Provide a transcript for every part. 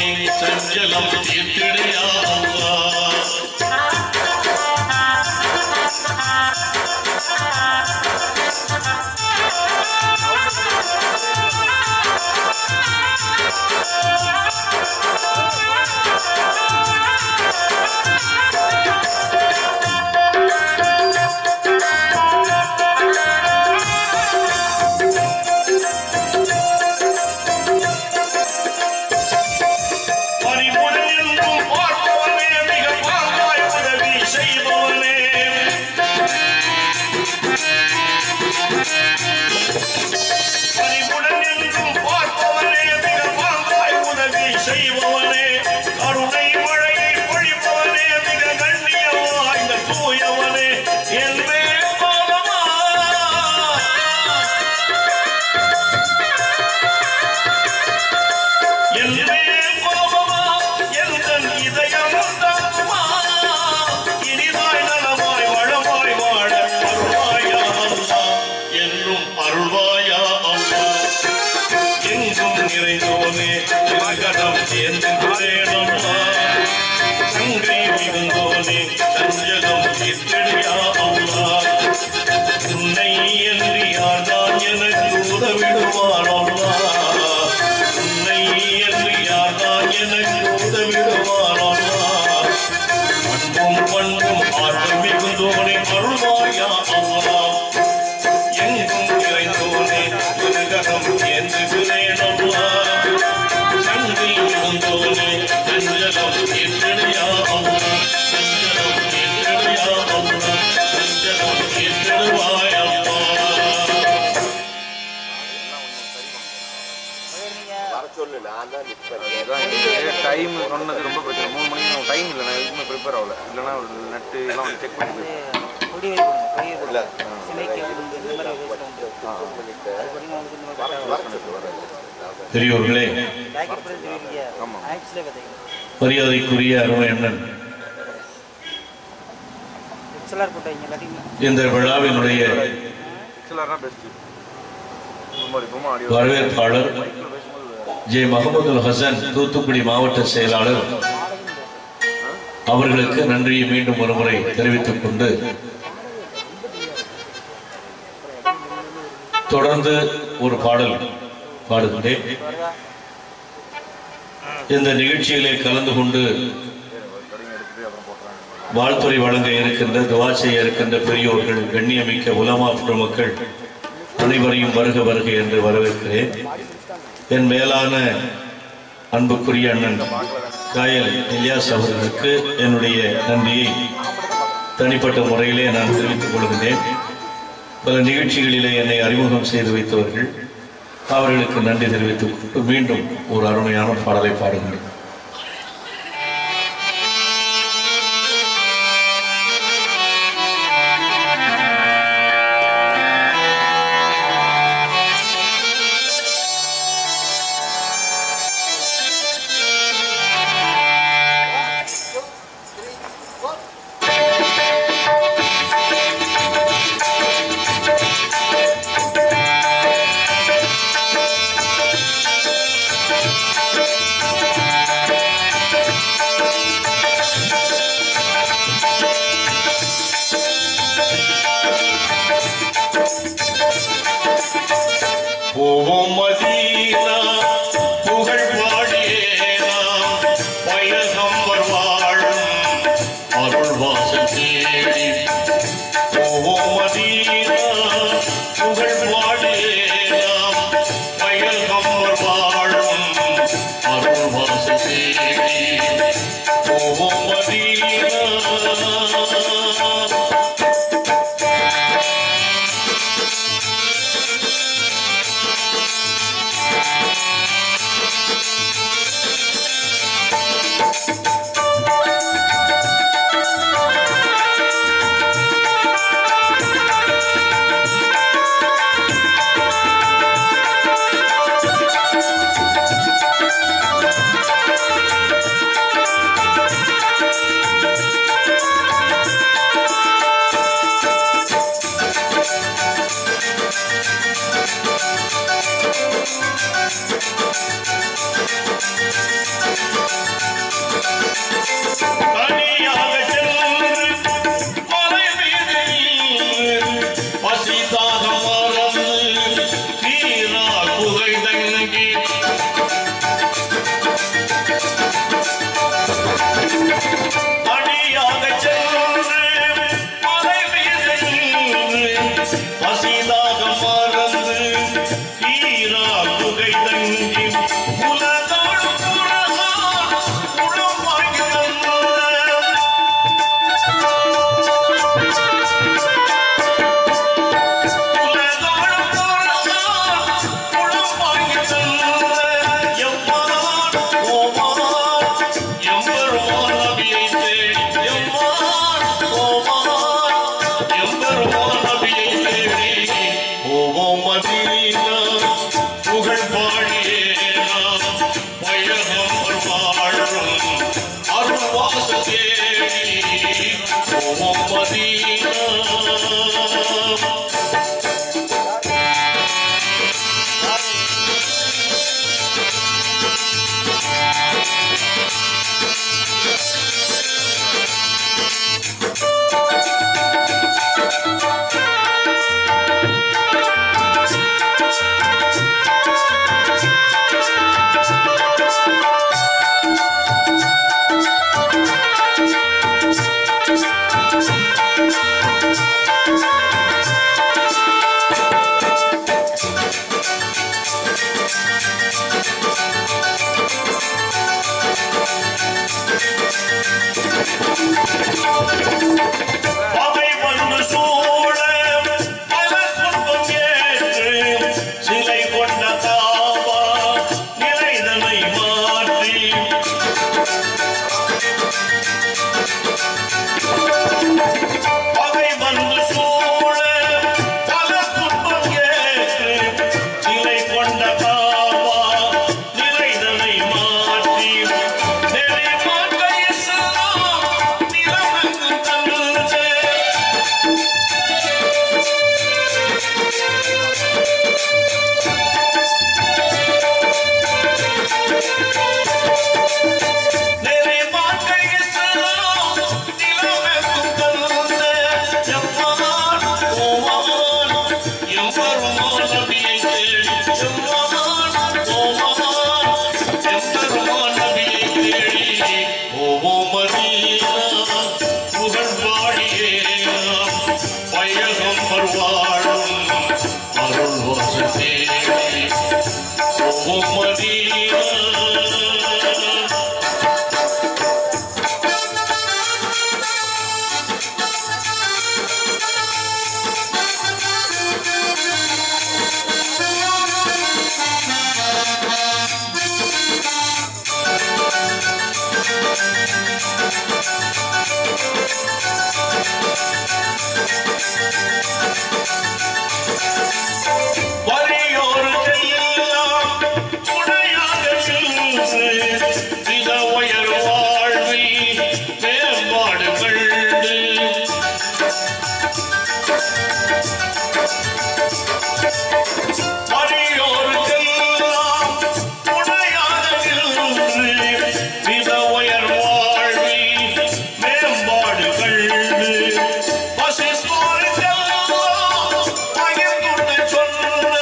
விடுவானே சஞ்சலம் தீர்த்திடையா அல்லா பறிபுடன் என்றும் பார்ப்பவனே மிக பாங்காய் உதவி செய்பவனே பறிபுடன் என்றும் பார்ப்பவனே மிக பாங்காய் உதவி செய்பவனே கருணை மழையை பொழிப்பவனே மிக கண்ணியம் வாய்ந்த தூயவனே என் மேல் கோபமா எல்லே கோபமா எந்தன் இதயம் தங்குமா இனிதாய் நலமாய் வளமாய் வாழ அருள்வாயா அல்லா என்றும் அருள்வாயா அல்லா எங்கும் நிறைந்தோனே மகனம் சேர்ந்துகிறேனம்மா சங்கை மிகுந்தோனே சஞ்சலம் தீர்த்தெடியா அல்லா உன்னை என்று யார்தான் எனக்கு உதவிடுவானல்லா உன்னை என்று யார்தான் எனக்கு உதவிடுவானல்லா அன்பும் பண்பும் ஆற்றல் மிகுந்தோனே அருள்வாயா அல்லா எங்கும் நிறைந்தோனே உலகம் ஏந்துகிறேனல்லா சங்கை மிகுந்தோனே சஞ்சலம் ஏற்றடையா அல்லா சஞ்சலம் ஏற்றடையா அல்லா சஞ்சலம் ஏற்றடுவாயா அல்லா வர சொல்லு நான் தான் நிற்பேன் அதான் எனக்கு டைம் சொன்னது ரொம்ப பிரச்சனை மூணு மணிக்கு டைம் இல்லை நான் எதுக்குமே ப்ரிப்பேர் ஆகல இல்லைன்னா ஒரு நட்டு எல்லாம் வந்து செக் பண்ணி போயிருக்கேன். கொடி வைக்கணும் கொடி வைக்கணும் சிலைக்கு வந்து இந்த மாதிரி வயசுல வந்து அது பார்த்தீங்கன்னா வந்து இந்த மாதிரி வர சொல்லு வர சொல்லு. பெரியோர்களே ஜாக்கெட் பிறகு தெரியுங்க ஆக்சுவலே பார்த்தீங்கன்னா மரியாதைக்குரிய அருமை அண்ணன் எக்ஸலார் போட்டாங்க இல்லாட்டிங்களா இந்த விழாவினுடைய எக்ஸலாக பெஸ்ட்டு ரொம்ப ரொம்ப ஆடியோ வரவேற்பாளர் ஜே முகமது ஹசன் தூத்துக்குடி மாவட்ட செயலாளர் அவர்களுக்கு நன்றியை மீண்டும் ஒருமுறை தெரிவித்துக் கொண்டு தொடர்ந்து ஒரு பாடல் பாடுகின்றேன் இந்த நிகழ்ச்சியிலே கலந்து கொண்டு வாழ்த்துறை வழங்க இருக்கின்ற துவா செய்ய இருக்கின்ற பெரியோர்கள் கண்ணியமிக்க உலமா பெருமக்கள் அனைவரையும் வருக வருக என்று வரவேற்கிறேன் என் மேலான அன்புக்குரிய அண்ணன் காயல் இலியாஸ் அவர்களுக்கு என்னுடைய நன்றியை தனிப்பட்ட முறையிலே நான் தெரிவித்துக் கொள்கிறேன் பல நிகழ்ச்சிகளிலே என்னை அறிமுகம் செய்து வைத்தவர்கள் அவர்களுக்கு நன்றி தெரிவித்துக் கொண்டு மீண்டும் ஒரு அருமையான பாடலை பாடுகிறேன் போவோம் மதீனா புகழ் பாடியேனாம் பயகம்பர் வாழும் அருள் வாசல் தேடி போவோம் மதீனா புகழ் பாடியேனாம் பயகம்பர் வாழும் அருள் வாசல் தேடி போவோம் மதீனா உயர் வாழ்வில் மேம்பாடு கண்டு அடியோருக்கெல்லாம் துணையாக நின்று மிக உயர் வாழ்வில் மேம்பாடு கண்டு பசித்தோருக்கெல்லாம் பகிர்ந்துண்ண சொன்ன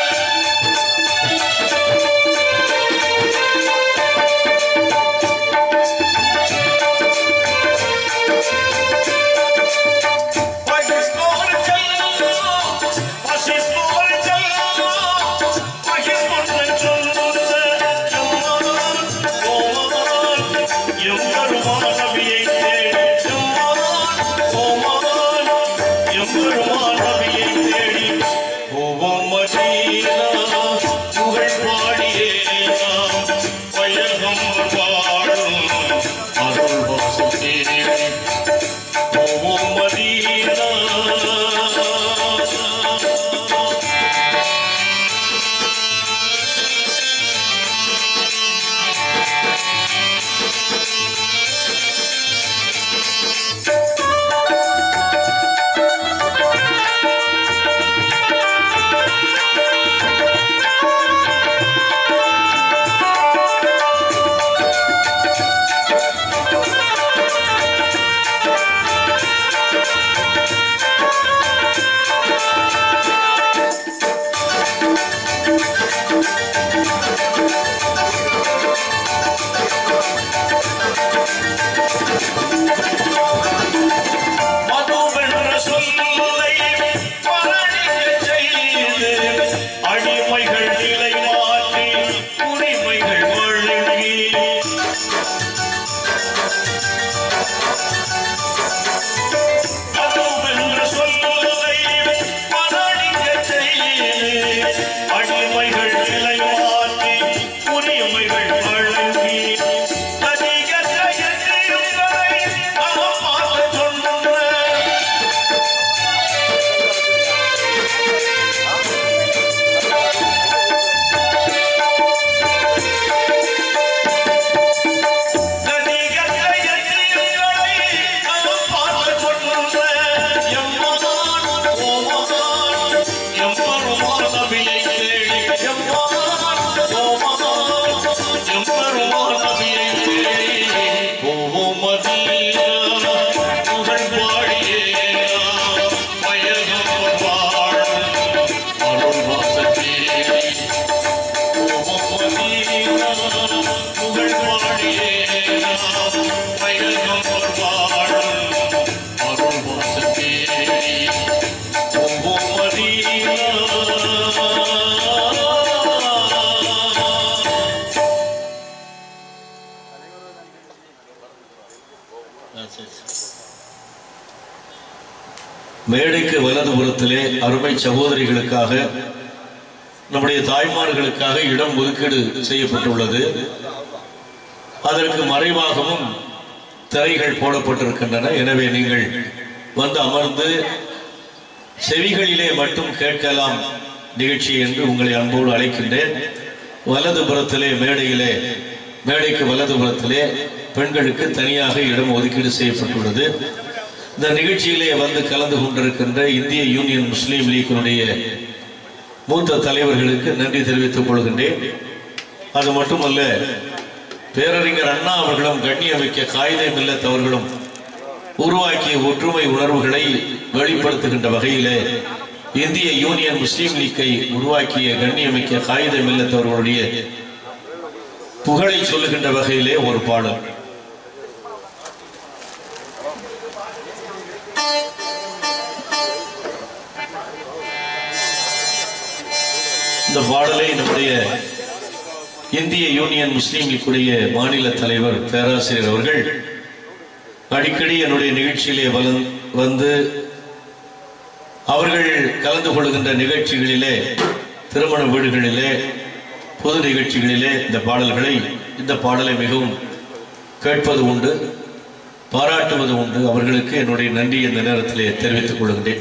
அருள் வாசத்தே ஓம் மதீனா மதுவென்ற சொல்லை மரணிக்கச் செய்து அடிமைகள் நிலை மாற்றி உரிமைகள் வழங்கி மதுவென்ற சொல்லை மரணிக்கச் செய்து அடிமைகள் நிலை மாற்றி உரிமைகள் வழங்கி நதியற்ற எண்ணங்களை அகமாக சொன்ன மேடைக்கு வலதுபுறத்திலே அருமை சகோதரிகளுக்காக நம்முடைய தாய்மார்களுக்காக இடம் ஒதுக்கீடு செய்யப்பட்டுள்ளது அதற்கு மறைவாகவும் திரைகள் போடப்பட்டிருக்கின்றன எனவே நீங்கள் வந்து அமர்ந்து செவிகளிலே மட்டும் கேட்கலாம் நிகழ்ச்சி என்று உங்களை அன்போடு அழைக்கின்றேன் வலதுபுறத்திலே மேடையிலே மேடைக்கு வலதுபுறத்திலே பெண்களுக்கு தனியாக இடம் ஒதுக்கீடு செய்யப்பட்டுள்ளது இந்த நிகழ்ச்சியிலே வந்து கலந்து கொண்டிருக்கின்ற இந்திய யூனியன் முஸ்லீம் லீக்கினுடைய மூத்த தலைவர்களுக்கு நன்றி தெரிவித்துக் கொள்கின்றேன் அது மட்டுமல்ல பேரறிஞர் அண்ணா அவர்களும் கண்ணியமிக்க காயிதே மில்லத் அவர்களும் உருவாக்கிய ஒற்றுமை உணர்வுகளை வெளிப்படுத்துகின்ற வகையிலே இந்திய யூனியன் முஸ்லீம் லீக்கை உருவாக்கிய கண்ணியமிக்க காயிதே மில்லத் அவர்களுடைய புகழை சொல்லுகின்ற வகையிலே ஒரு பாடல் இந்த பாடலை நம்முடைய இந்திய யூனியன் முஸ்லீம் லீக்குடைய மாநில தலைவர் பேராசிரியர் அவர்கள் அடிக்கடி என்னுடைய நிகழ்ச்சியிலே வலந்- வந்து அவர்கள் கலந்து கொள்கின்ற நிகழ்ச்சிகளிலே திருமண வீடுகளிலே பொது நிகழ்ச்சிகளிலே இந்த பாடல்களை இந்த பாடலை மிகவும் கேட்பது உண்டு பாராட்டுவது உண்டு அவர்களுக்கு என்னுடைய நன்றி இந்த நேரத்திலே தெரிவித்துக் கொள்கின்றேன்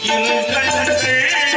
இரு கண்கள்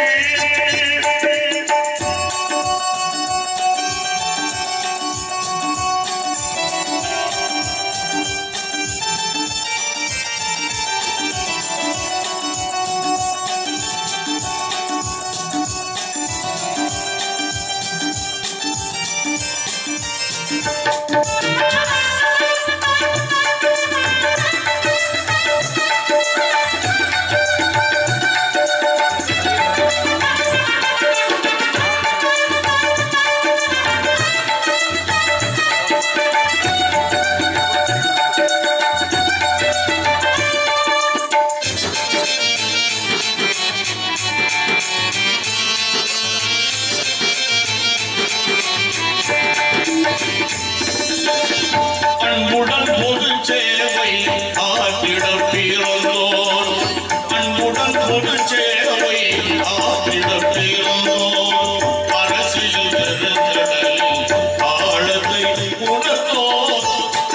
அன்புடன் பொது சேவை ஆற்றிட பிறந்தோர் அன்புடன் பொது சேவை ஆற்றிட பிறந்தோர் அரசியல் பெருங்கடலில் ஆழத்தை உணர்ந்தோர்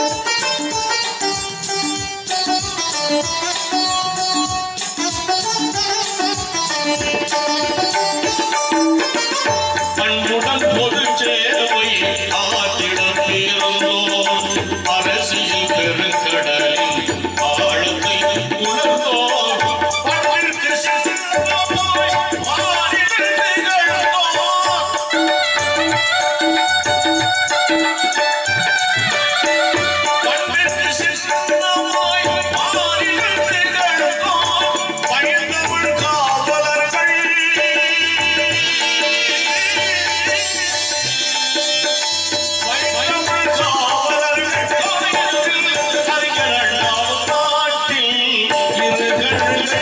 அன்புடன் பொது சேவை ஆற்றிட பிறந்தோர் அரசியல் பெருங்கடலில் ஆழத்தை உணர்ந்தோர் பண்பிற்கு சிறந்தோர் மாறிட நிகழ்ந்தோர் பண்பிற்கு சிறந்தோர் மாறிட நிகழ்ந்தோர் பயந்தமிழ் காவலர்கள் பயந்தமிழ் காவலர்கள் கோயிலில் கரிகள் நாட்டில் இருகண்கள்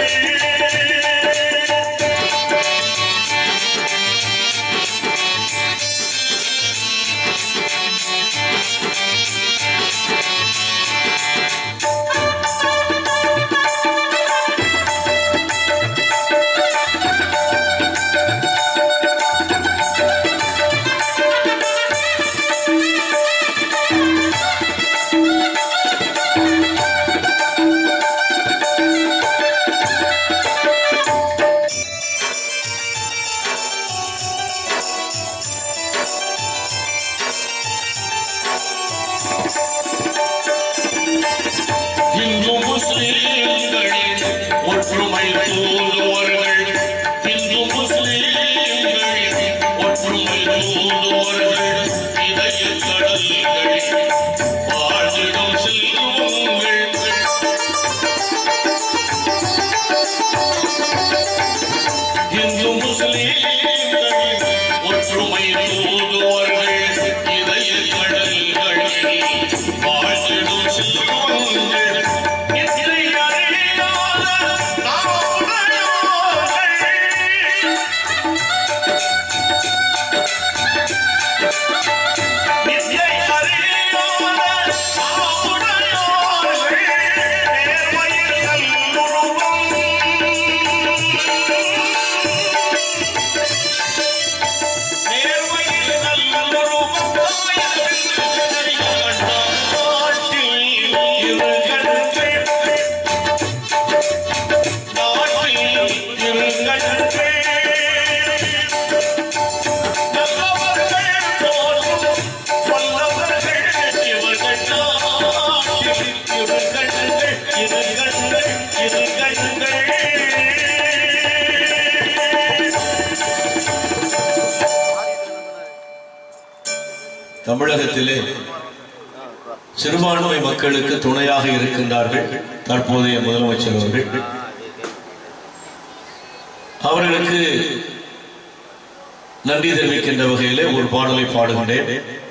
இந்து முஸ்லிம்களின் ஒற்றுமை தூதுவர்கள் இந்து முஸ்லிம்களின் ஒற்றுமை தூதுவர்கள் இதய கடல்களில் வாழ்ந்திடும் செல்வங்கள் இந்து முஸ்லிம்களின் ஒற்றுமை தூதுவர்கள் இதய கடல்களில் வாழ்ந்திடும் செல்வங்கள் இசை அறியாத நாவுடையோர்கள். வித்யை அறியாத நாவுடையோர்கள். நேர்மையில் நல்லுருவம் நேர்மையில் நல்லுருவம் நாட்டில் இருகண்கள் நாட்டில் இருகண்கள் நல்லவர்கள் போலும் வல்லவர்கள் இவர்கள் நாட்டில் இருகண்கள் இருகண்கள் இருகண்கள் தமிழகத்திலே சிறுபான்மை மக்களுக்கு துணையாக இருக்கின்றார்கள் தற்போதைய முதலமைச்சர் அவர்கள் அவர்களுக்கு நன்றி தெரிவிக்கின்ற வகையிலே ஒரு பாடலை பாடுகின்றேன்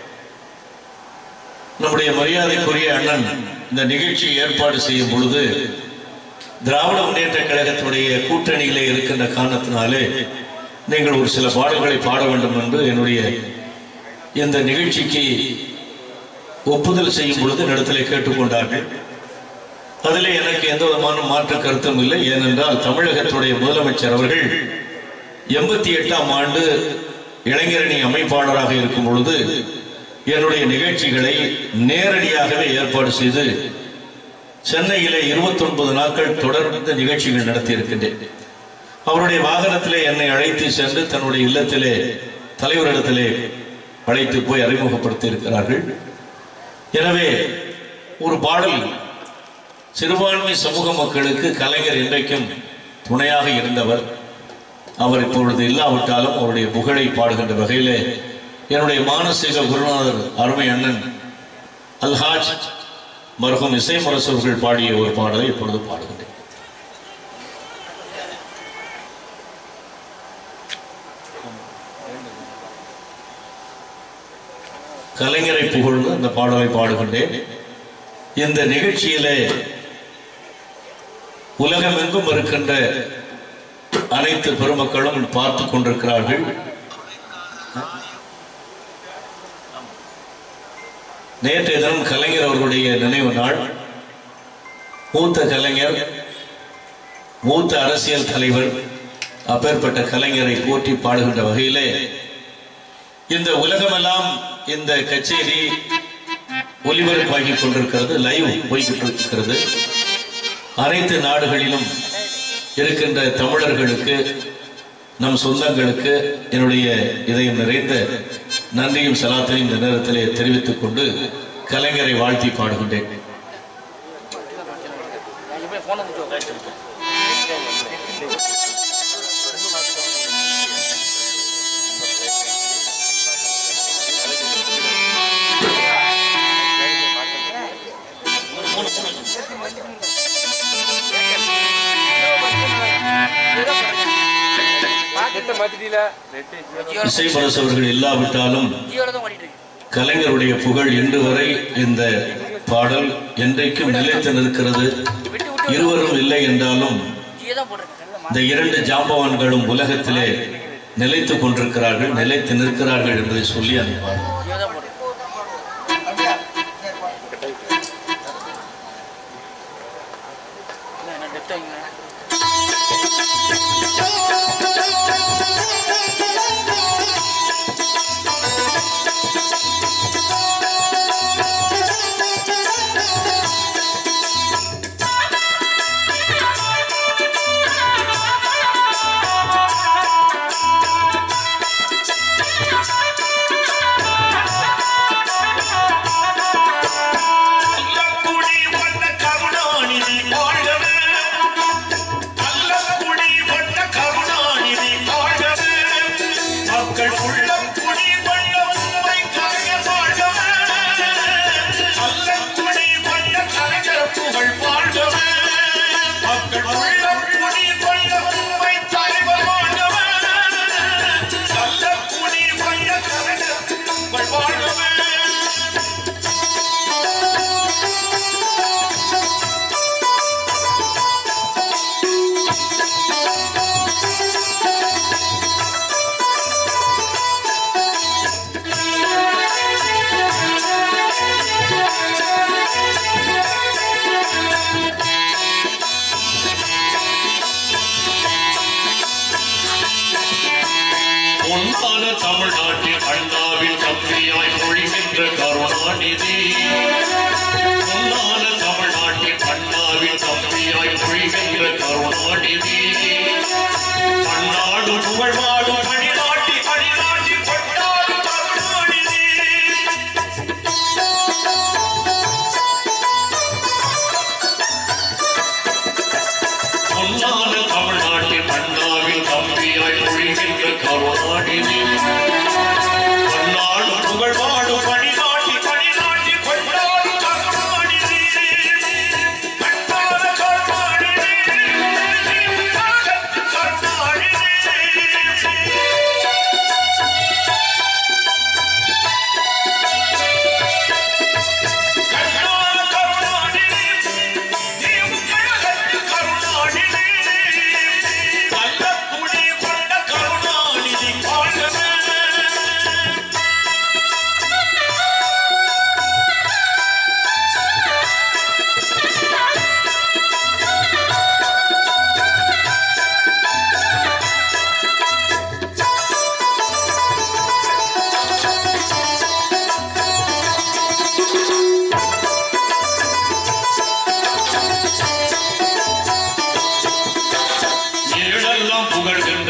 நம்முடைய மரியாதைக்குரிய அண்ணன் இந்த நிகழ்ச்சியை ஏற்பாடு செய்யும் பொழுது திராவிட முன்னேற்ற கழகத்துடைய கூட்டணியிலே இருக்கின்ற காரணத்தினாலே நீங்கள் ஒரு சில பாடல்களை பாட வேண்டும் என்று என்னுடைய இந்த நிகழ்ச்சிக்கு ஒப்புதல் செய்யும் பொழுது இடத்திலே கேட்டுக்கொண்டார்கள் அதிலே எனக்கு எந்த விதமான மாற்று கருத்தும் இல்லை ஏனென்றால் தமிழகத்துடைய முதலமைச்சர் அவர்கள் எண்பத்தி எட்டாம் ஆண்டு இளைஞரணி அமைப்பாளராக இருக்கும் பொழுது என்னுடைய நிகழ்ச்சிகளை நேரடியாகவே ஏற்பாடு செய்து சென்னையிலே 29 நாட்கள் தொடர்ந்து நிகழ்ச்சிகள் நடத்தி இருக்கின்றேன் அவருடைய வாகனத்திலே என்னை அழைத்து சென்று தன்னுடைய இல்லத்திலே தலைவரிடத்திலே அழைத்து போய் அறிமுகப்படுத்தி இருக்கிறார்கள் எனவே ஒரு பாடல் சிறுபான்மை சமூக மக்களுக்கு கலைஞர் இன்றைக்கும் துணையாக இருந்தவர் அவர் இப்பொழுது இல்லாவிட்டாலும் அவருடைய புகழை பாடுகின்ற வகையிலே என்னுடைய மானசீக குருநாதர் அருமை அண்ணன் அல்ஹாஜ் மருகும் இசைமுரசவர்கள் பாடிய ஒரு பாடலை இப்பொழுது பாடுகின்றேன் கலைஞரை புகழ்ந்து அந்த பாடலை பாடுகின்றேன் இந்த நிகழ்ச்சியிலே உலகமெங்கும் இருக்கின்ற அனைத்து பெருமக்களும் பார்த்து கொண்டிருக்கிறார்கள் நேற்றைய தினம் கலைஞர் அவர்களுடைய நினைவு நாள் மூத்த கலைஞர் மூத்த அரசியல் தலைவர் அப்பேற்பட்ட கலைஞரை போற்றி பாடுகின்ற வகையிலே இந்த உலகமெல்லாம் இந்த கச்சேரி ஒலிபரப்பாகி கொண்டிருக்கிறது லைவ் போய்கிட்டு இருக்கிறது அனைத்து நாடுகளிலும் இருக்கின்ற தமிழர்களுக்கு நம் சொந்தங்களுக்கு என்னுடைய இதயம் நிறைந்த நன்றியும் சலாத்தையும் இந்த நேரத்திலே தெரிவித்துக் கொண்டு கலைஞரை வாழ்த்தி பாடுகின்றேன் ஃபோனை முடிச்சு நெட்டை மாத்திட்டீல நெட்டு இசைப்பரசு அவர்கள் இல்லாவிட்டாலும் ஜியோல தான் ஓடிட்டு இருக்கு கலைஞருடைய புகழ் இன்று வரை இந்த பாடல் என்றைக்கும் நிலைத்து நிற்கிறது விட்டு விட்டு இருவரும் இல்லை என்றாலும் ஜியோ தான் போட்டிருக்கு இந்த இரண்டு ஜாம்பவான்களும் உலகத்திலே நிலைத்துக் கொண்டிருக்கிறார்கள் நிலைத்து நிற்கிறார்கள் என்பதை சொல்லி அந்த பாடல் ஜியோ தான் போட்டிருக்கு என்ன என்ன டெப்த் வைங்க கள்ளக்குடி வண்ண கருணாநிதி வாழ்கவே கள்ளக்குடி வண்ண கருணாநிதி வாழ்கவே மக்கள் உள்ளம் குடி வண்ண உண்மை கலைஞர் வாழ்கவே கள்ளக்குடி வண்ண கலைஞர் புகழ் வாழ்கவே மக்கள் உள்ளம் குடி வண்ண உண்மை தலைவர் வாழ்கவே கள்ளக்குடி வண்ண கலைஞர் புகழ் வாழ்கவே பொன்னான தமிழ்நாட்டில் அண்ணாவின் தம்பியாய் பொழிகின்ற கருணாநிதி பொன்னான தமிழ்நாட்டில் அண்ணாவின் தம்பியாய் பொழிகின்ற கருணாநிதி அண்ணாடு புகழ்வாடு அணிநாட்டி அணிநாட்டி கொண்டாடு கருணாநிதி பொன்னான தமிழ்நாட்டில் அண்ணாவின் தம்பியாய் பொழிகின்ற கருணாநிதி பன்னாடு புகழ்வாடு பணிநாட்டி பணிநாட்டி கொண்டாடு கருணாநிதி கண்டான கருணாநிதி கருணாநிதி கண்டான கருணாநிதி கருணாநிதி கள்ளக்குடி கொண்ட கருணாநிதி வாழ்கவே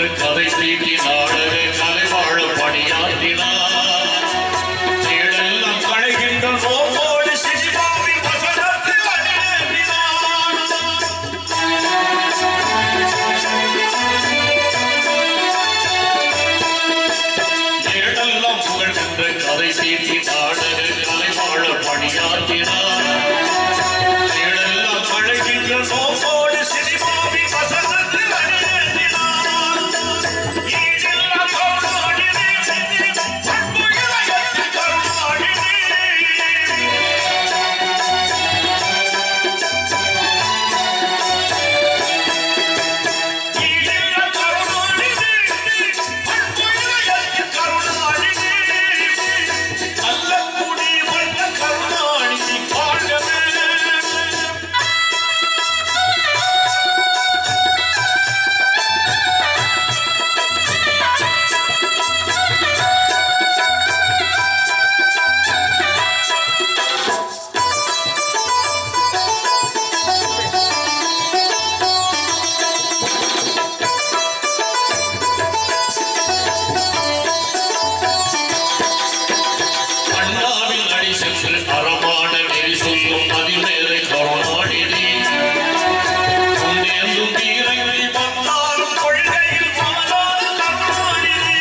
வென்று கதை தீட்டி நாடக கலை வாழ பணியாற்றினார் தேடெல்லாம் களைகின்ற நோக்கோடு சிசிபாவின் வசனத்தில் அணியேறினார் தேடெல்லாம் புகழ்கின்ற கதை தீட்டி நாடக கலை வாழ பணியாற்றினார் தேடெல்லாம் களைகின்ற நோக்கோடு சினிமாவின் வசனத்தில் அணியேறினார் ஈடில்லா கருணாநிதி அன்பு இளையத்து கருணாநிதி ஈடில்லா கருணாநிதி அன்பு இளையத்து கருணாநிதி கள்ளக்குடி வந்த கருணாநிதி வாழ்கவே அண்ணாவின் அடி சென்று அறமான நெறி சொல்லும் பதினேழு கருணாநிதி முன்னேந்தும் வீரங்கள் வந்தாலும் கொள்கையில் மாறாத கருணாநிதி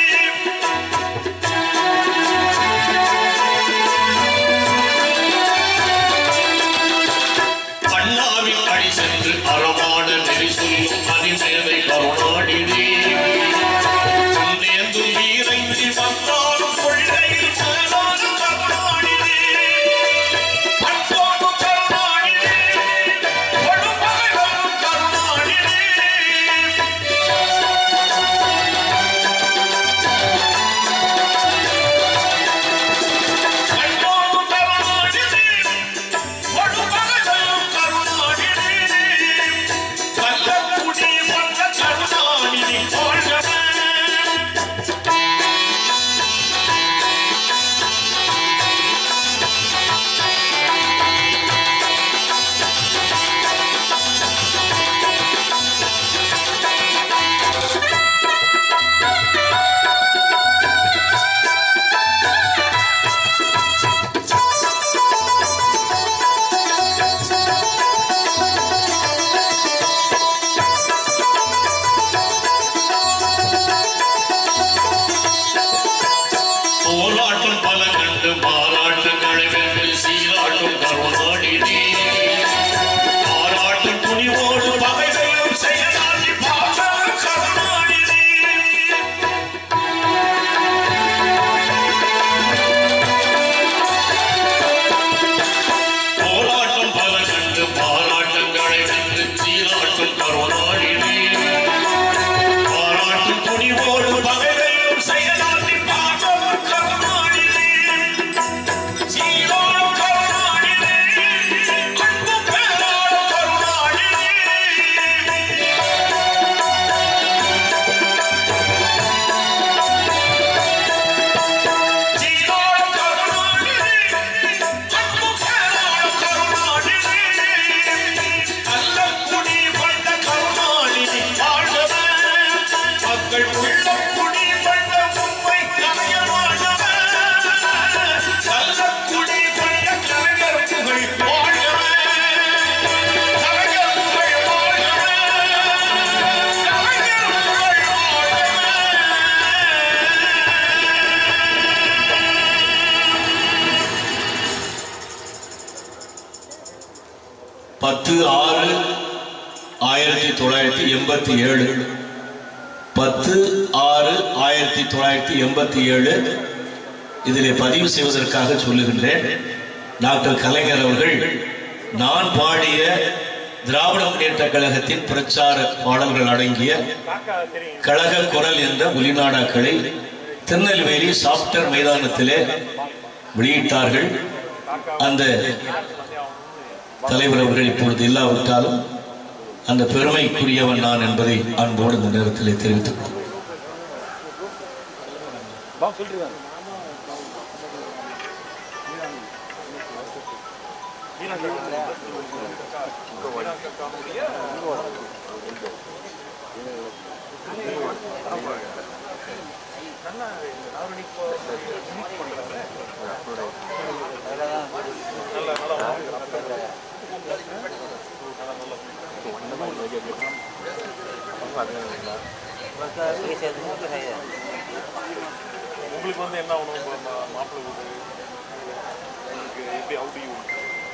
அண்ணாவின் அடி சென்று அறமான நெறி சொல்லும் பதினேழை கருணாநிதி முன்னேந்தும் வீரங்கி வந்தாலும் கொள்கையில் மாறாத கருணாநிதி அன்போடு கருணாநிதி கொடுப்பகைவரும் கருணாநிதி அன்போடு கருணாநிதி கொடுப்பகைவரும் கருணாநிதி கள்ளக்குடி வந்த கருணாநிதி வாழ்கவே போராட்டம் பல கண்டு பாராட்டுங்களை வென்று சீராட்டும் கருணாநிதி பாராட்டும் துணிவோடு பகைவையும் செயலாற்றி பாசம் கருணாநிதி போராட்டம் பல கண்டு பாராட்டங்களை வென்று சீராட்டும் கருணாநிதி பாராட்டும் துணிவோடு பகைவையும் செயலாற்றி பாசம் கருணாநிதி சீராடும் கருணாநிதி அன்பு பேராடும் கருணாநிதி சீராடும் கருணாநிதி அன்பு பேராடும் கருணாநிதி கள்ளக்குடி வந்த கருணாநிதி வாழ்கவே மக்கள் உள்ளம் குடி வந்த உண்மை கலைஞர் வாழ்கவே கள்ளக்குடி வந்த கலைஞர் புகழ் வாழ்கவே கலைஞர் புகழ் வாழ்கவே கலைஞர் புகழ் வாழ்கவே பத்து ஆறு ஆயிரத்தி தொள்ளாயிரத்தி எண்பத்தி ஏழு பத்து ஆறு ஆயிரத்தி தொள்ளாயிரத்தி எண்பத்தி ஏழு இதிலே பதிவு செய்வதற்காக சொல்லுகின்றேன் டாக்டர் கலைஞர் அவர்கள் நான் பாடிய திராவிட முன்னேற்ற கழகத்தின் பிரச்சார பாடல்கள் அடங்கிய கழக குரல் என்ற ஒலிநாடாக்களை திருநெல்வேலி சாப்டர் மைதானத்திலே வெளியிட்டார்கள் அந்த தலைவர் அவர்கள் இப்பொழுது இல்லாவிட்டாலும் அந்த பெருமைக்குரியவன் நான் என்பதை அன்போடு இந்த நேரத்திலே தெரிவித்துக் கொள்கிறேன். ஆ உங்களுக்கு வந்து என்ன ஆகணும் இப்போ மா- மாப்பிள்ளை வீடு உங்களுக்கு எப்படி அவுட் யூ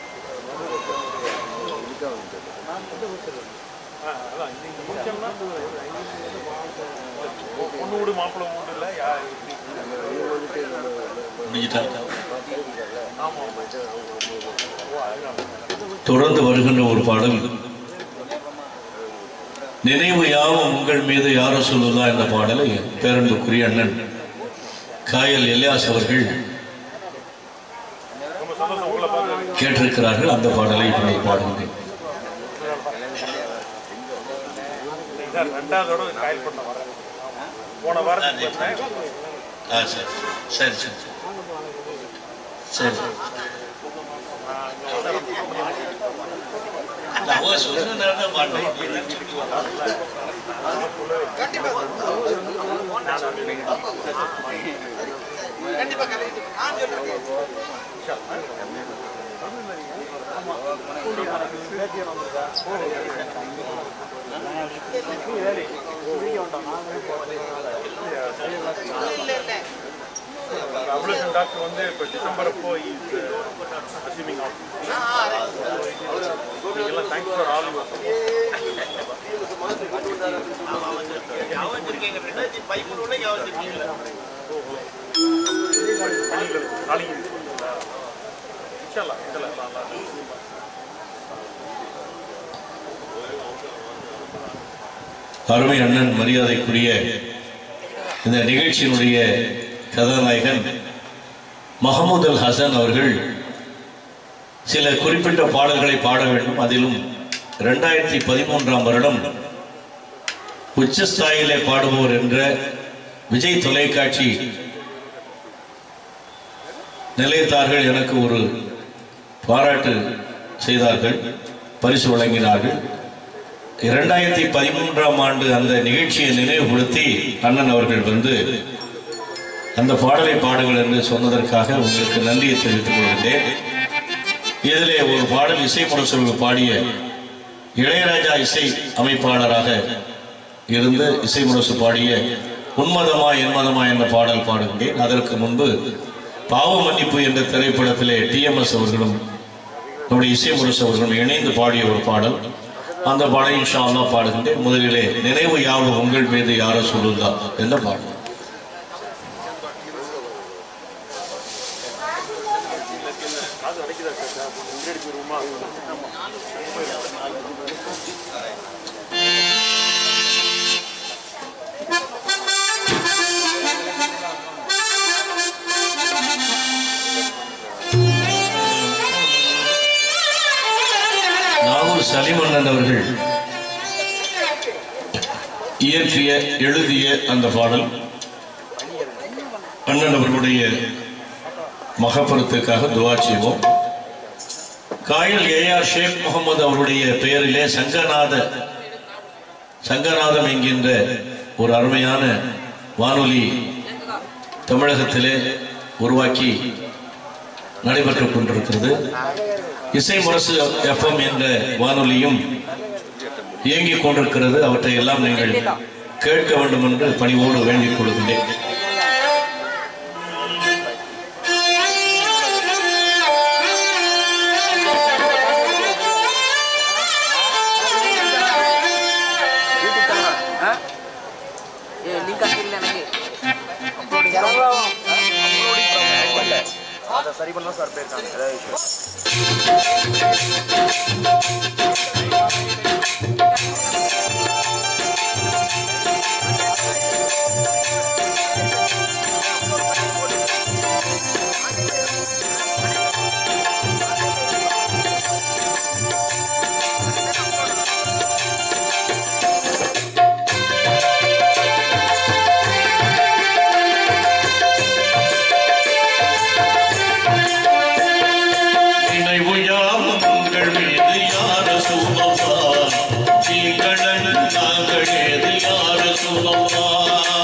ஆ அதான் இங்கே முடிச்சோம்னா பொண்ணு வீடு மாப்பிள்ளை வீடு இல்லை யார் எப்படி முடிஞ்சிட்டாங்க ஆமாம் ஓ அதுதான் தொடர்ந்து வருகின்ற ஒரு பாடல் நினைவு யாவும் உங்கள் மீது யாரோ சொல்லுதா என்ற பாடலை பேரன்புக்குரிய அண்ணன் காயல் எல்யாஸ் அவர்கள் ரொம்ப சந்தோஷம் உங்களை பார்த்து கேட்டிருக்கிறார்கள் அந்த பாடலை இப்பொழுது பாடுகிறேன் இதான் ரெண்டாவது தடவை காயல் பண்ண வரேன் போன வாரத்துக்கு பார்த்தேன் ஆ சரி சரி சரி சரி நான் சொல்றதுனால தான் பாட்டேன் அபுலேஷன் டாக்டர் வந்து இப்போ டிசம்பர் அப்போ இஸ் அசீவிங் ஆஃப் எல்லாம் தேங்க்ஸ் ஃபார் ஆல் நாளைக்கு இன்ஷால்லா இன்ஷால்லா அருமை அண்ணன் மரியாதைக்குரிய இந்த நிகழ்ச்சியினுடைய கதாநாயகன் மஹமூத் அல் ஹசன் அவர்கள் சில குறிப்பிட்ட பாடல்களை பாட வேண்டும் அதிலும் இரண்டாயிரத்தி பதிமூன்றாம் வருடம் உச்சஸ்தாயிலே பாடுவோர் என்ற விஜய் தொலைக்காட்சி நிலையத்தார்கள் எனக்கு ஒரு பாராட்டு செய்தார்கள் பரிசு வழங்கினார்கள் இரண்டாயிரத்தி பதிமூன்றாம் ஆண்டு அந்த நிகழ்ச்சியை நினைவுபடுத்தி அண்ணன் அவர்கள் வந்து அந்த பாடலை பாடுங்கள் என்று சொன்னதற்காக உங்களுக்கு நன்றியை தெரிவித்துக் கொள்கிறேன் இதிலே ஒரு பாடல் இசை முரசொல்வு பாடிய இளையராஜா இசை அமைப்பாளராக இருந்து இசை முரசு பாடிய உன்மதமா என்மதமா என்ற பாடல் பாடுகின்றேன் அதற்கு முன்பு பாவ மன்னிப்பு என்ற திரைப்படத்திலே டிஎம்எஸ் அவர்களும் நம்முடைய இசை முரசு அவர்களும் இணைந்து பாடிய ஒரு பாடல் அந்த பாடலை இன்ஷா அல்லாஹ் பாடுகின்றேன் முதலிலே நினைவு யாவும் உங்கள் மீது யாரோ சொல்லுதா என்ற பாடல் காது அடைக்குதா சார் முன்னாடி போயிருவோமா நாகூர் சலிமன்னன் அவர்கள் இயற்றிய எழுதிய அந்த பாடல் அண்ணன் அவர்களுடைய மகப்பருத்துக்காக துவா செய்வோம் காயல் ஏஆர் ஷேக் முகமது அவருடைய பெயரிலே சங்கநாத சங்கநாதம் என்கின்ற ஒரு அருமையான வானொலி தமிழகத்திலே உருவாக்கி நடைபெற்றுக் கொண்டிருக்கிறது இசை முரசு எஃப்எம் என்ற வானொலியும் இயங்கிக் கொண்டிருக்கிறது அவற்றை எல்லாம் நீங்கள் கேட்க வேண்டும் என்று பணிவோடு வேண்டிக் கொள்கின்றேன் ಏ ಲಿಂಕ್ ಹಾಕಿಲ್ಲ ನನಗೆ அதை சரி பண்ணலாம் சார் போயிருக்காங்க ஏதாவது issue. நினைவு யாவும் உங்கள் மீது யார சூழப்பா தீங்கடன் நாங்கள் ஏது யார சூழப்பா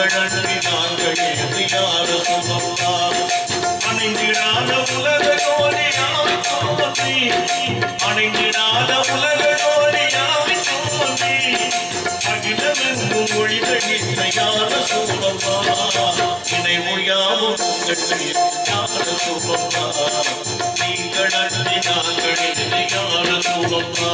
நீங்களன்றி நாங்கள் யார சுகம்தான் அணைந்திடாத உலக ஜோதியாய் தோன்றி அணைந்திடாத உலக ஜோதியாய் தோன்றி அகிலமெங்கும் ஒளிதழித்த யார சுகம்மா இணை மொழியாவும் உங்கள் யார சுகம்மா நீங்கள் அன்றி நாங்கள் யார சுகம்மா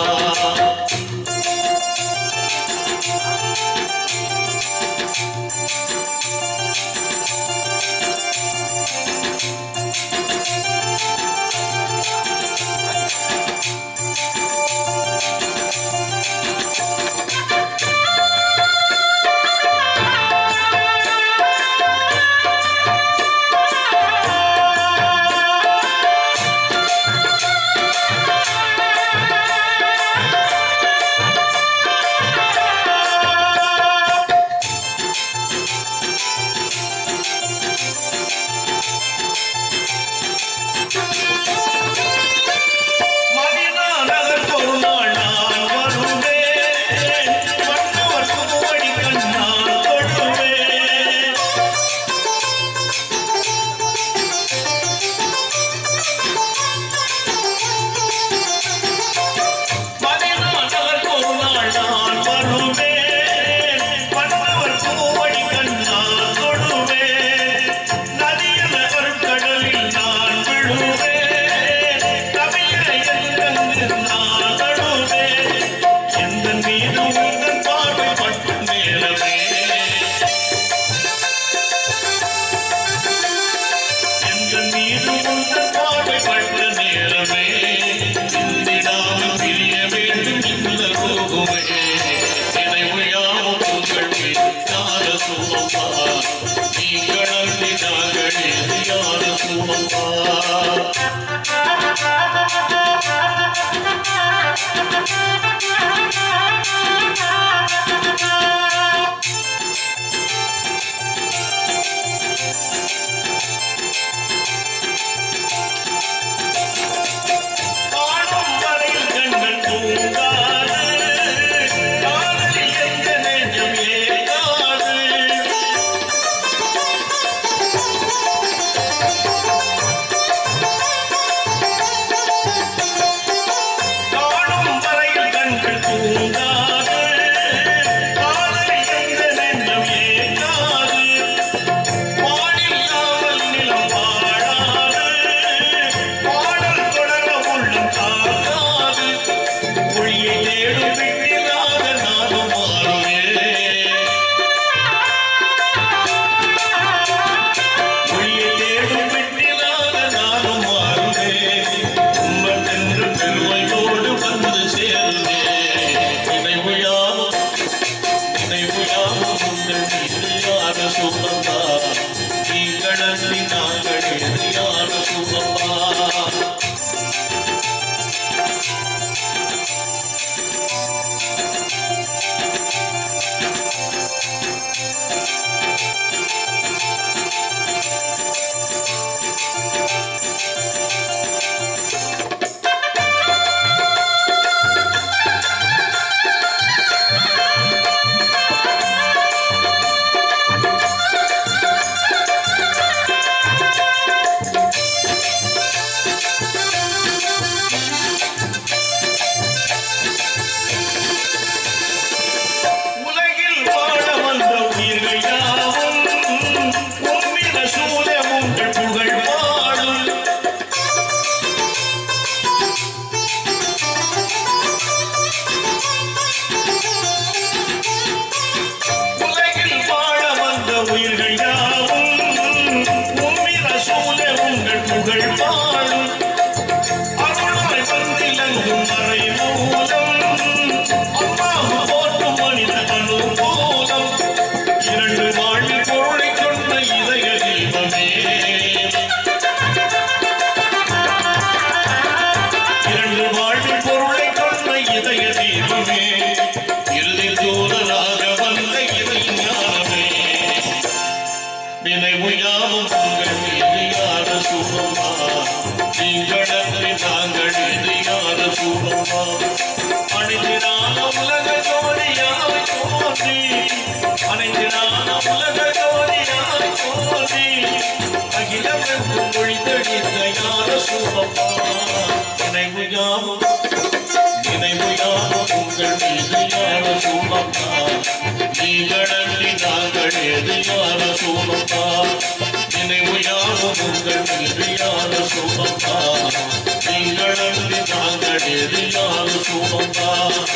மதினாநகர் ஒரு நாள் நான் வருவேன் மன்னவர் புதுவடி கண்ணால் தொழுவேன் மதினாநகர் ஒரு நாள் நான் வருவேன் மன்னவர் புதுவடி கண்ணால் தொழுவேன் நதியில் கடலில் நான் விழுவேன் கவியை எங்கெங்கு நான் தழுவேன் எந்த மீது உங்கள் பார்வை பட்டு நேரமே எந்த மீது உங்கள் பார்வை பட்ட நேரமே சிந்திடாமல் பிரிய வேண்டும் இந்த ரூபமே இதை உயாவும் உங்கள் மீது யார சுமப்பா நீங்கள் அன்றி நாங்கள் இது யார சுமப்பா காணும் வரையில் கண்கள் தூங்காது காதலில் எந்த நெஞ்சம் ஏங்காது காணும் வரையில் கண்கள் தூங்காது காதலில் எந்த நெஞ்சம் ஏங்காது வானில்லாமல் நிலம் வாழாது பாடல் தொடர உள்ளம் தாங்காது மொழியை தேடும் விட்டிலாக நானும் மாறுவேன் மொழியை தேடும் விட்டிலாக நானும் மாறுவேன் உம்மத்தென்று பெருமையோடு வந்து சேருவேன் நினைவு யாவும் நினைவு யாவும் உங்கள் மீது யார சுகமா நீங்கள் அன்றி நாங்கள் எது யார சுகமா உலகில் வாழ வந்த உயிர்கள் யாவும் உம்மிட சூழ உங்கள் புகழ் பாடும் உலகில் வாழ வந்த உயிர்கள் யாவும் உம்மிட சூழ உங்கள் புகழ் பாடும் அருளாய் வந்திலங்கும் மறை மூலம் அம்மாவு போற்றும் மனித அனுபூலம் இரண்டு வாழ்வில் பொருளை கொண்ட இதய தீபமே இரண்டு வாழ்வில் பொருளை கொண்ட இதய தீபமே இறுதி தூதராக வந்த இறை ஞானமே வினை உயாவும் உங்கள் மீது யார சுகமா நீங்கள் அன்றி நாங்கள் இது யார சுகமா அனைத்தினான உலக ஜோதியாவை தோன்றி அனைத்தினான உலக ஜோதி சூழப்பா நினைவு யாவும் நினைவு யாவும் உங்கள் மீது யார சூழப்பா நீங்களன்றி நாங்கள் எது யார சூழப்பா நினைவு யாவும் உங்கள் மீது யார சூழப்பா நீங்களன்றி நாங்கள் எது யார சூழப்பா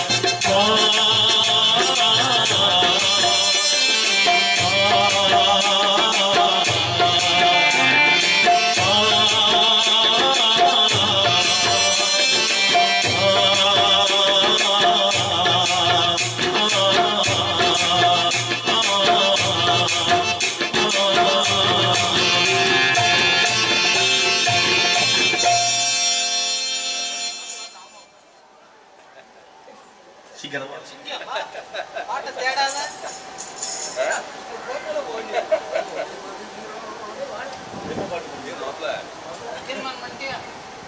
சீக்கிரமா பாட்டை தேடாத தீர்மானம் பண்ணிட்டியா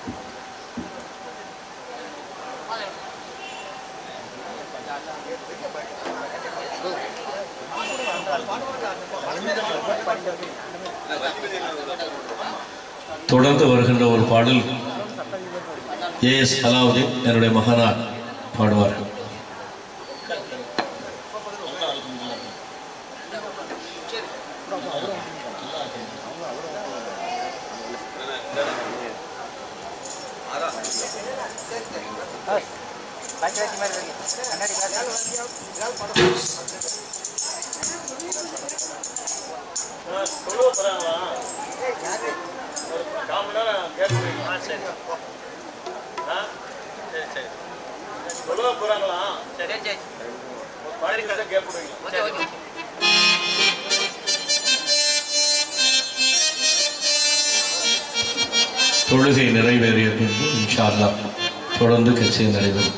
தொடர்ந்து வருகின்ற ஒரு பாடல் ஏ எஸ் அலாவுதீன் என்னுடைய மகனார் பாடுவார்கள் பாக்கி வச்சு மாதிரி இருக்கு கண்ணாடி சரி சரி ஓகே ஓகே தொழுகை நிறைவேறிய பின்பு இன்ஷா அல்லாஹ் தொடர்ந்து கட்சி நடைபெறும்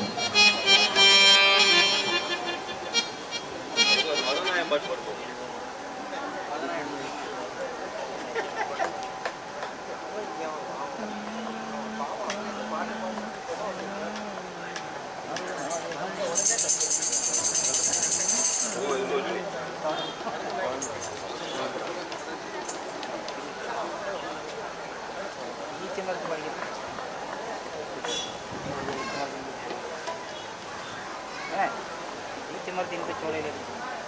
ஈச்ச மரத்து படிக்கிறது ஏ ஈச்ச மரத்து இந்த சோலையில் இருக்கு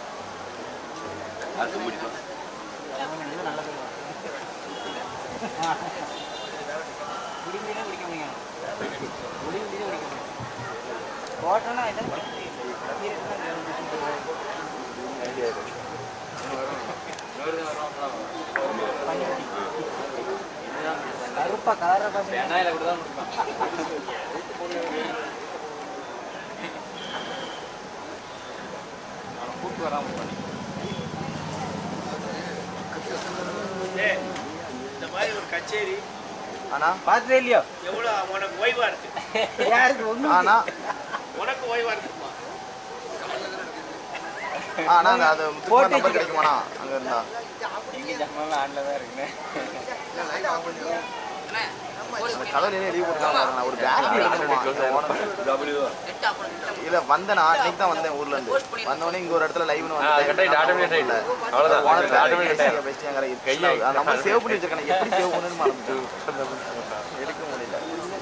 அவங்க இன்னும் நல்லது குடி முடியும் குடிக்க முடியும் குடி முடியும் குடிக்க முடியும் போட்டோன்னா என்ன பண்ண முடியும் கருப்பா கலரை பார்த்து இந்த மாதிரி ஒரு கச்சேரி ஆனா பார்த்ததே இல்லையோ எவ்வளவு உனக்கு ஓய்வா இருக்கு யாருக்கு ஒன்றும் ஆனா உனக்கு ஓய்வா இருக்குமா ஆனா அந்த அது போட்டு நம்பர் கிடைக்குமாண்ணா அங்க இருந்தா எங்க ஜம்மாலாம் ஆன்ல தான் இருக்குண்ணே அந்த கலர்லயே லீவ் கொடுத்தாங்க ஒரு பேட்டரி எடுக்கணுமா இல்ல வந்தேனா இன்னைக்கு தான் வந்தேன் ஊர்ல இருந்து வந்தவொடனே இங்க ஒரு இடத்துல லைவ்னு வந்து நம்ம சேவ் பண்ணி வச்சிருக்கேன் எப்படி சேவ் பண்ணுன்னு மறந்துட்டேன் எடுக்க முடியல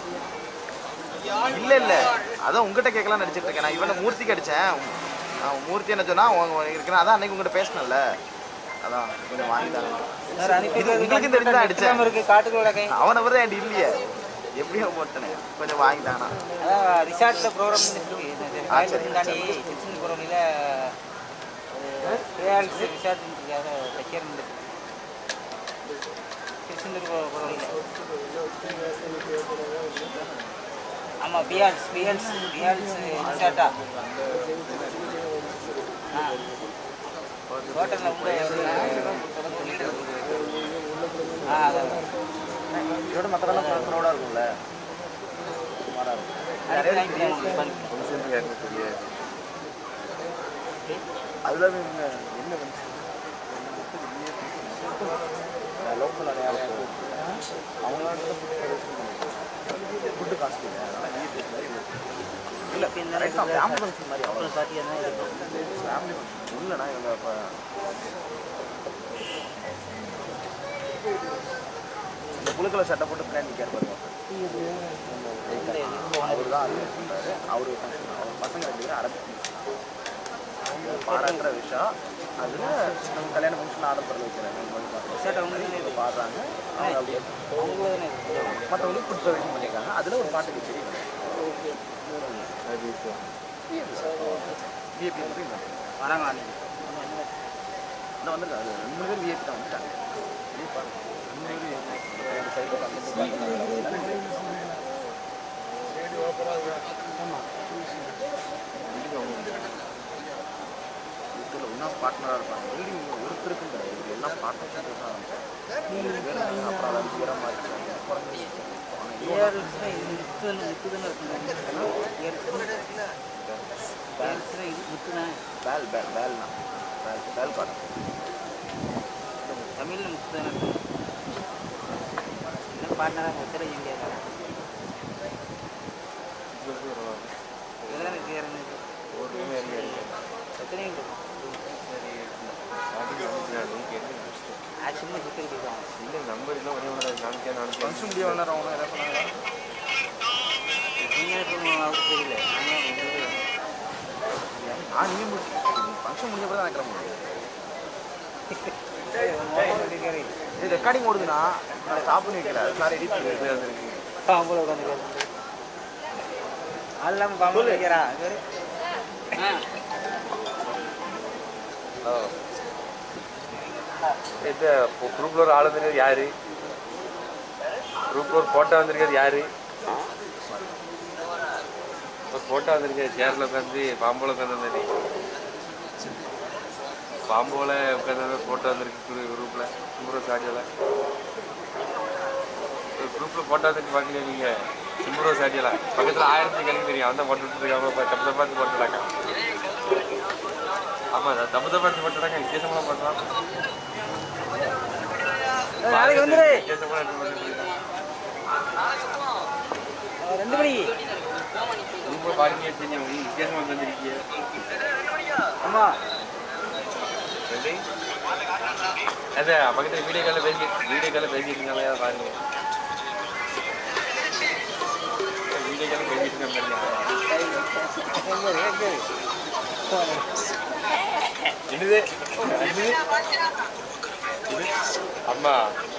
இல்ல இல்ல அதான் உங்ககிட்ட கேட்கலாம் நடிச்சிட்டு இருக்கேன் நான் இவனை மூர்த்திக்கு அடிச்சேன் அவன் மூர்த்தி என்ன சொன்னா உங்க இருக்கிறேன் அதான் அன்னைக்கு உங்ககிட்ட பேசினேன்ல அதான் கொஞ்சம் வாங்கிட்டாங்க சார் அனுப்பி இது உங்களுக்கும் தெரிஞ்சுதான் அடிச்சேன். இருக்கு காட்டுக்குள்ள கை அவனை விட என்கிட்ட இல்லையே எப்படியோ போட்டனே கொஞ்சம் வாங்கிட்டானா அதான் ரிசார்ட்டில் ப்ரோக்ராம் இருக்கு ஆ, சரி, தாண்டி திருச்செந்தூர் புறவழியில் கேஆர்எஸ் ரிசார்ட் இருக்கு அதை தைக்கிற இருக்கு திருச்செந்தூர் புறவழியில் ஆமாம் பியால்ஸ் பியால்ஸ் பியால்ஸ் ரிசார்ட்டா ஆ ஹோட்டலில் உள்ள ஆ அதான் இதோட மற்றதெல்லாம் க்ரௌடாக இருக்கும்ல அடுத்து வாங்கிக்கிறேன் உங்களுக்கு பண்ணி. அதுதான் என்ன என்ன லோக்கல் ஃபுட்டு காஸ்ட் இல்லை இப்ப இந்த ரைட் தான் ஃபேமிலி ஃபங்க்ஷன் மாதிரி அவ்வளோ கப்பல் பார்ட்டி என்ன இருக்கும் ஃபேமிலி இல்லைண்ணா இவங்க இப்போ புழுக்கலை சட்டை போட்டு பின்னாடி நிற்கார் பாருங்க அவர் தான் ஆர்கனைஸ் பண்ணுறாரு அவர் ஃபங்க்ஷன் அவர் பசங்க ரெண்டு பேரும் அரபிக் பாராட்டுற விஷயம் அதில் நம்ம கல்யாண ஃபங்க்ஷன் ஆர்டர் பண்ண வைக்கிறாங்க ஷர்ட் அவங்க இப்போ பாடுறாங்க அவங்க அப்படியே மற்றவங்களுக்கு ஃபுட் ப்ரொவைடிங் பண்ணியிருக்காங்க அதில் ஒரு பாட்டு கச்சேரி விஏபி வராங்க அன்னைக்கு இந்த வந்திருக்காங்க அது ரெண்டு பேர் விஏபி தான் வந்துட்டாங்க வெளியே பாருங்க. ரெண்டு பேரும் VIP. அந்த side ல அந்த side ல பாருங்க. இதுல ஒன்றா பார்ட்னராக இருப்பாங்க பில்டிங் ஒருத்தருக்கும் கிடையாது இது எல்லாம் பார்ட்னர்ஷிப் தான் இருக்கும் அப்புறம் அதை அடிக்கிற மாதிரி குறைஞ்சி ஏர்ஸ்ல இது முத்துன்னு முத்துதானே இருக்குங்க ஏர்ஸ்ல ஏர்ஸ்ல இது முத்துதான் பேல் பேல் பேல்னா பேல் பேல் காட்டன் தமிழ்ல முத்துதானே இருக்கும் என்ன பாட்னராக முத்திர இந்தியா இதுதானே சேருங்க எத்தனை இருக்கு ஆக்சுவலி செக்யூரிட்டி தான் ஃபங்க்ஷன் முடிய வேணாம் அவங்க எதாவது சொன்னாங்களா நீங்கள் இப்போ அவருக்கு தெரியல ஆனால் உங்களுக்கு நான் நீங்கள் முடிச்சு ஃபங்க்ஷன் முடிஞ்ச பிறகு தான் கிளம்ப முடியும் இது ரெக்கார்டிங் ஓடுதுன்னா நான் ஸ்டாப் பண்ணி வைக்கல அது சார் எடிட் பண்ணி பாம்புல உட்காந்து அல்லாம பாம்பு வைக்கிறா சரி ஆ இந்த குரூப்ல ஒரு ஆள் வந்திருக்காரு யாரு குரூப்ல ஒரு போட்டோ வந்திருக்காரு யாரு ஒரு போட்டோ வந்திருக்காரு சேர்ல உட்காந்து பாம்போல உட்காந்து பாம்போல உட்காந்து போட்டோ வந்திருக்கு குரூப்ல சிம்புரம் சாடியோல ஒரு குரூப்ல போட்டோ வந்துட்டு பாக்கலையா நீங்க சிம்புரம் சாடியோல பக்கத்துல ஆயிரத்தி கணக்கு தெரியும் அந்த போட்டு இருக்காம தப்பு பார்த்து போட்டுடாங்க ஆமா தப்பு தப்பாத்து போட்டுடாங்க வித்தியாசமெல்லாம் பண்றான் நாளைக்கு வந்துடு வித்தியாசமா ரெண்டு பேரும் பண்ணிருக்காங்க. ரெண்டு மணிக்கு ரொம்ப பாருங்க தெரியும் நீ வித்தியாசமா தந்திருக்கீங்க ஆமா அது பக்கத்துல வீடியோ காலில் பேசி வீடியோ காலில் பேசிட்டு இருந்தாலே அதை பாருங்க வீடியோ காலில் பேசிட்டு இருந்தேன் என்னது என்னது இது அம்மா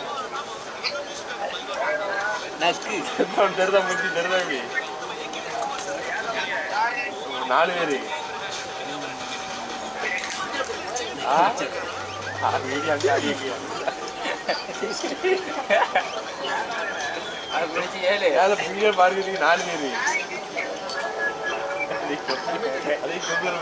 நஸ்கு தெரிதா முடிச்சு தெரிதாங்க நாலு பேரு ஆ அது வீடியோ அங்கே ஆடியோ அது பிடிச்சி ஏழு ஏழை புள்ளிய பாருங்க நாலு பேரு அதே கொண்டு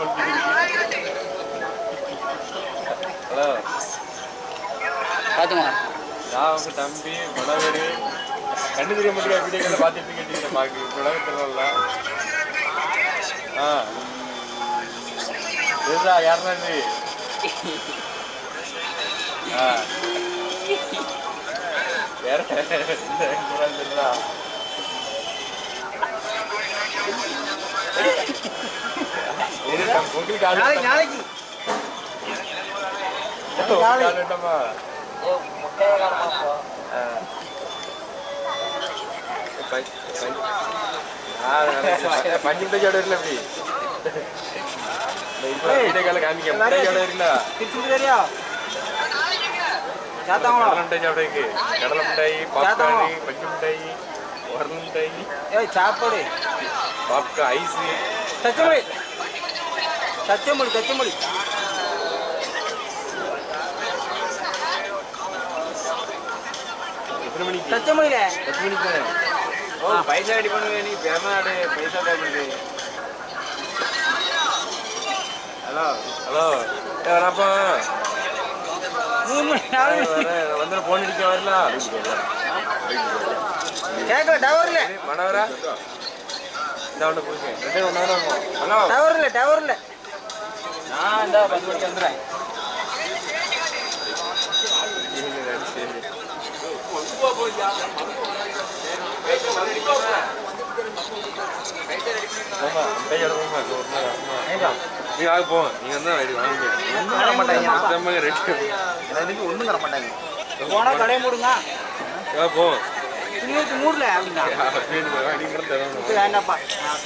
ஹலோ பார்த்துமா நான் உங்க தம்பி மனோகர் கண்ணு தெரிய மாட்டேங்க வீடியோக்களை பார்த்துட்டு கேட்டீங்க பாக்கு உலகத்துல ஆ இதுதா யாருன்னா இது ஆ வேற தெரியுதா உங்களுக்கு ஆள் நாளைக்கு நாளைக்கு உங்களுக்கு ஆள் வேண்டாமா பஞ்சு மிட்டாய் வரல எப்படி வீடியோ கால காமிக்க மிட்டாய் வரல திருச்சி தெரியா சாத்தாங்களா கடலை மிட்டாய் சாப்பிட இருக்கு கடலை மிட்டாய் பாப்கார்னு பஞ்சு மிட்டாய் உரல் மிட்டாய் ஏய் சாப்பாடு பாப்கார்ன் ஐஸ் தச்சமொழி தச்சமொழி தச்சமொழி எத்தனை மணிக்கு தச்சமொழியில எத்தனை மணிக்கு தானே ஓ பைசா ரெடி பண்ணுவேன் நீ பேமாடு பைசா பே பண்ணுது ஹலோ ஹலோ வரப்பா மூணு மணி நாலு மணி வந்து போன் அடிக்க வரல கேட்கல டவர்ல மனவரா இந்த ஒன்று போச்சு ரெண்டு ஒன்று ஹலோ டவர்ல டவர்ல நான் இந்த பத்து மணிக்கு வந்துடுறேன் சரி போமா கையோட போமா ஒரு நாள் ஆமா. நீ வாங்க போங்க நீங்க வந்தா ரெடி வாங்க ஒன்றும் தர மாட்டாங்க மொத்தமாக ரெடி எனக்கு ஒன்றும் தர மாட்டாங்க போனா கடையை மூடுங்க வா போவோம் துணி வச்சு மூடல அப்படின்னா நீங்களும் தரணும் சரி, வேண்டாப்பா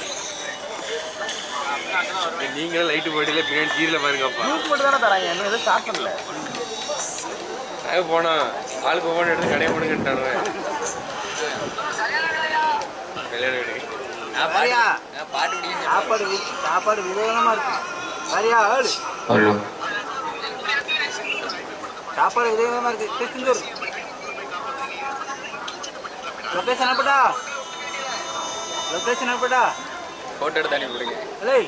நீங்களும் லைட்டு போட்டியில பின்னாடி சீரில் பாருங்கப்பா ஜூஸ் மட்டும் தானே தராங்க இன்னும் எதுவும் ஸ்டார்ட் பண்ணல நாங்கள் போனோம் ஆளுக்கு ஒவ்வொன்று எடுத்து கடையை போடுங்கன்ட்டானுங்க கல்யாண வீடு வரியா சாப்பாடு வி- சாப்பாடு விதவிதமா இருக்கு வரியா ஏழு ஹலோ சாப்பாடு விதவிதமா இருக்கு திருச்செந்தூர் லொக்கேஷன் அனுப்பட்டா லொக்கேஷன் அனுப்பட்டா ஃபோட்டோ எடுத்து அனுப்பி விடுங்க ஹலோ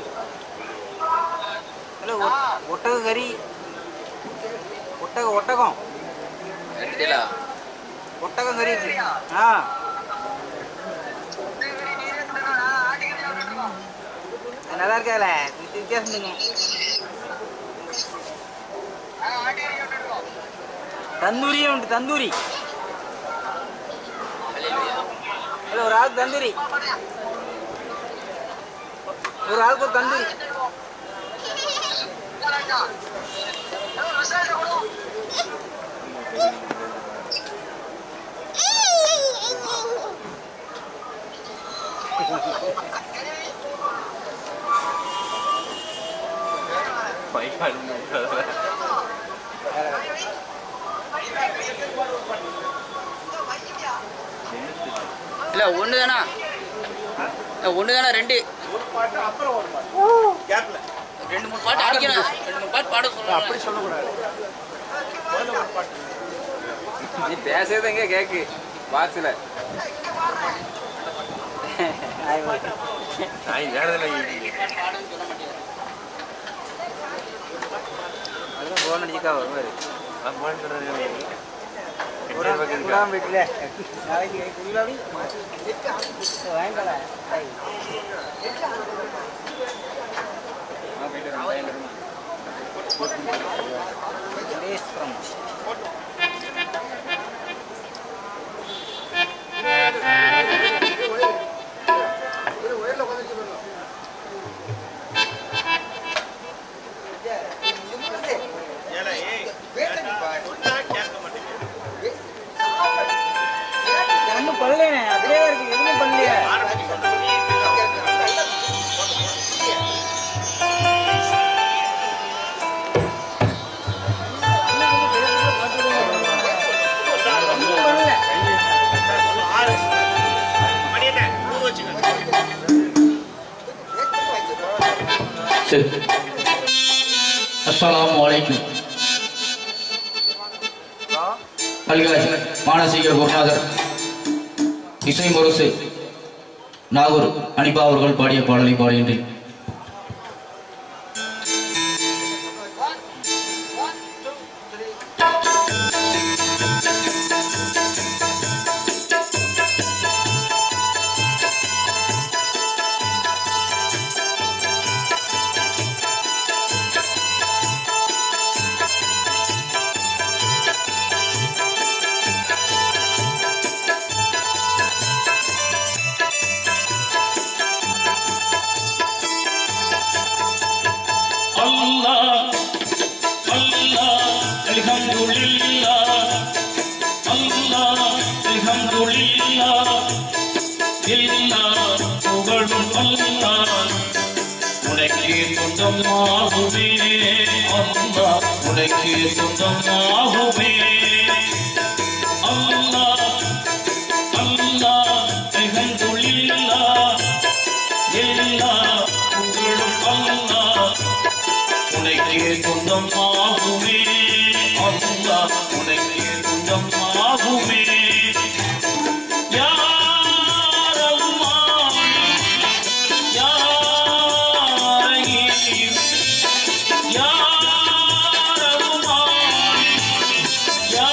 ஹலோ ஒட்டக கறி ஒட்டக ஒட்டகம் ஒட்டகம் கறி இருக்கு ஆ அது நல்லா இருக்காதுல வித்தி- வித்தியாசம் இருக்குங்க தந்தூரியும் உண்டு தந்தூரி ஹலோ ஒரு ஆளுக்கு தந்தூரி ஒரு ஆளுக்கு ஒரு தந்தூரி பைக் அனுப்பி இல்ல ஒன்று தானா ஒன்று தானே ரெண்டு ரெண்டு மூணு பாட்டு அடிக்கணும் ரெண்டு மூணு பாட்டு பாட சொல்லலாம் நீ பேசுறது எங்க கேக்கு பாக்ஸில் நான் நேரத்தில் அதுதான் போன் அடிச்சுக்கா வருவாரு அம்மான்றது குடாம வீட்டுல நாளைக்கு குடிலாடி வாங்கிக்கல ஒன்றும் பண்ணலையே அப்படியே இருக்கு எதுவும் பண்ணலையே ஒண்ணும் பண்ணல. சரி அஸ்ஸலாமு அலைக்கும் அல்காஜ் மானசீக குருநாதர் இசை முரசு நாகூர் அனிபா அவர்கள் பாடிய பாடலை பாடுகின்றேன் அல்லாஹ் அல்லாஹ் அல்ஹம்துலில்லாஹ் அல்லாஹ் அல்ஹம்துலில்லாஹ் எல்லா புகழும் அல்லாஹ் உனக்கே சொந்தமாகுமே அல்லாஹ் உனக்கே சொந்தமாகுமே அல்லாஹ் அல்லாஹ் அல்ஹம்துலில்லாஹ் எல்லா புகழும் அல்லாஹ் உனக்கே சொந்தமாகுமே அல்லாஹ் உனக்கே சொந்தமாகுமே யா ரஹ்மான் யா ரஹீம் யா ரஹ்மான் யா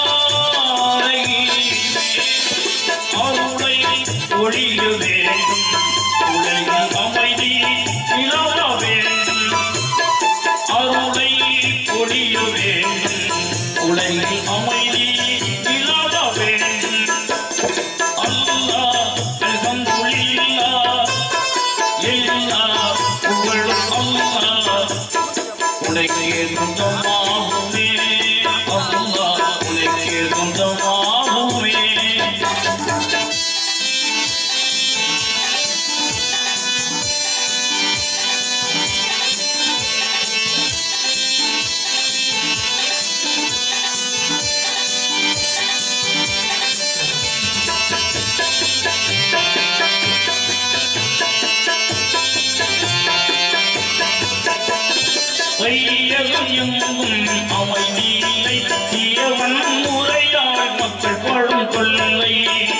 ரஹீம் அருளை ஒழிய வேண்டும் உலகில் அமைதி நிலவ வேண்டும் அருளை பொழிய வேண்டும் உலகில் அமைதி நிலவ வேண்டும் அல்லாஹ் அல்ஹம்துலில்லாஹ் எல்லா புகழும் அல்லாஹ் உனக்கே சொந்தமாகுமே அல்லாஹ் உனக்கே சொந்தமாகுமே எங்கும் அமைதியில்லை தீயவன் முறையால் மக்கள் படும் கொள்ளை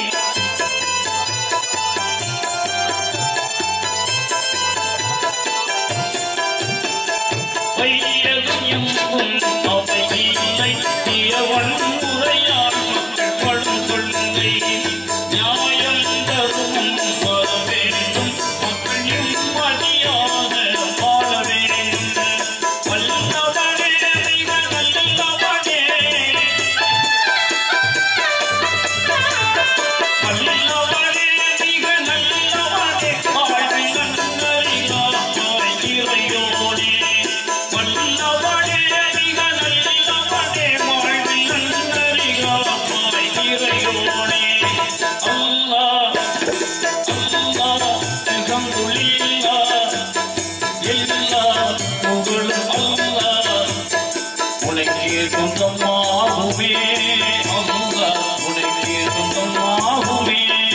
வையகம் எங்கும் அமைதியில்லை தீயவன் முறையால் மக்கள் படும் கொள்ளை நியாயம் தரும் வர வேண்டும் மக்கள் நிம்மதியாக வாழ வேண்டும் வல்லவனே மிக நல்லவனே வல்லவனே மிக நல்லவனே வாழ்வில் நன்னறியாய் இறையோனே வல்லவனே மிக நல்லவனே வாழ்வில் நன்னறியாய் இறையோனே அல்லாஹ் அல்லாஹ் அல்ஹம்துலில்லாஹ் எல்லா புகழும் அல்லாஹ் உனக்கே சொந்தமாகுமே அல்லாஹ் உனக்கே சொந்தமாகுமே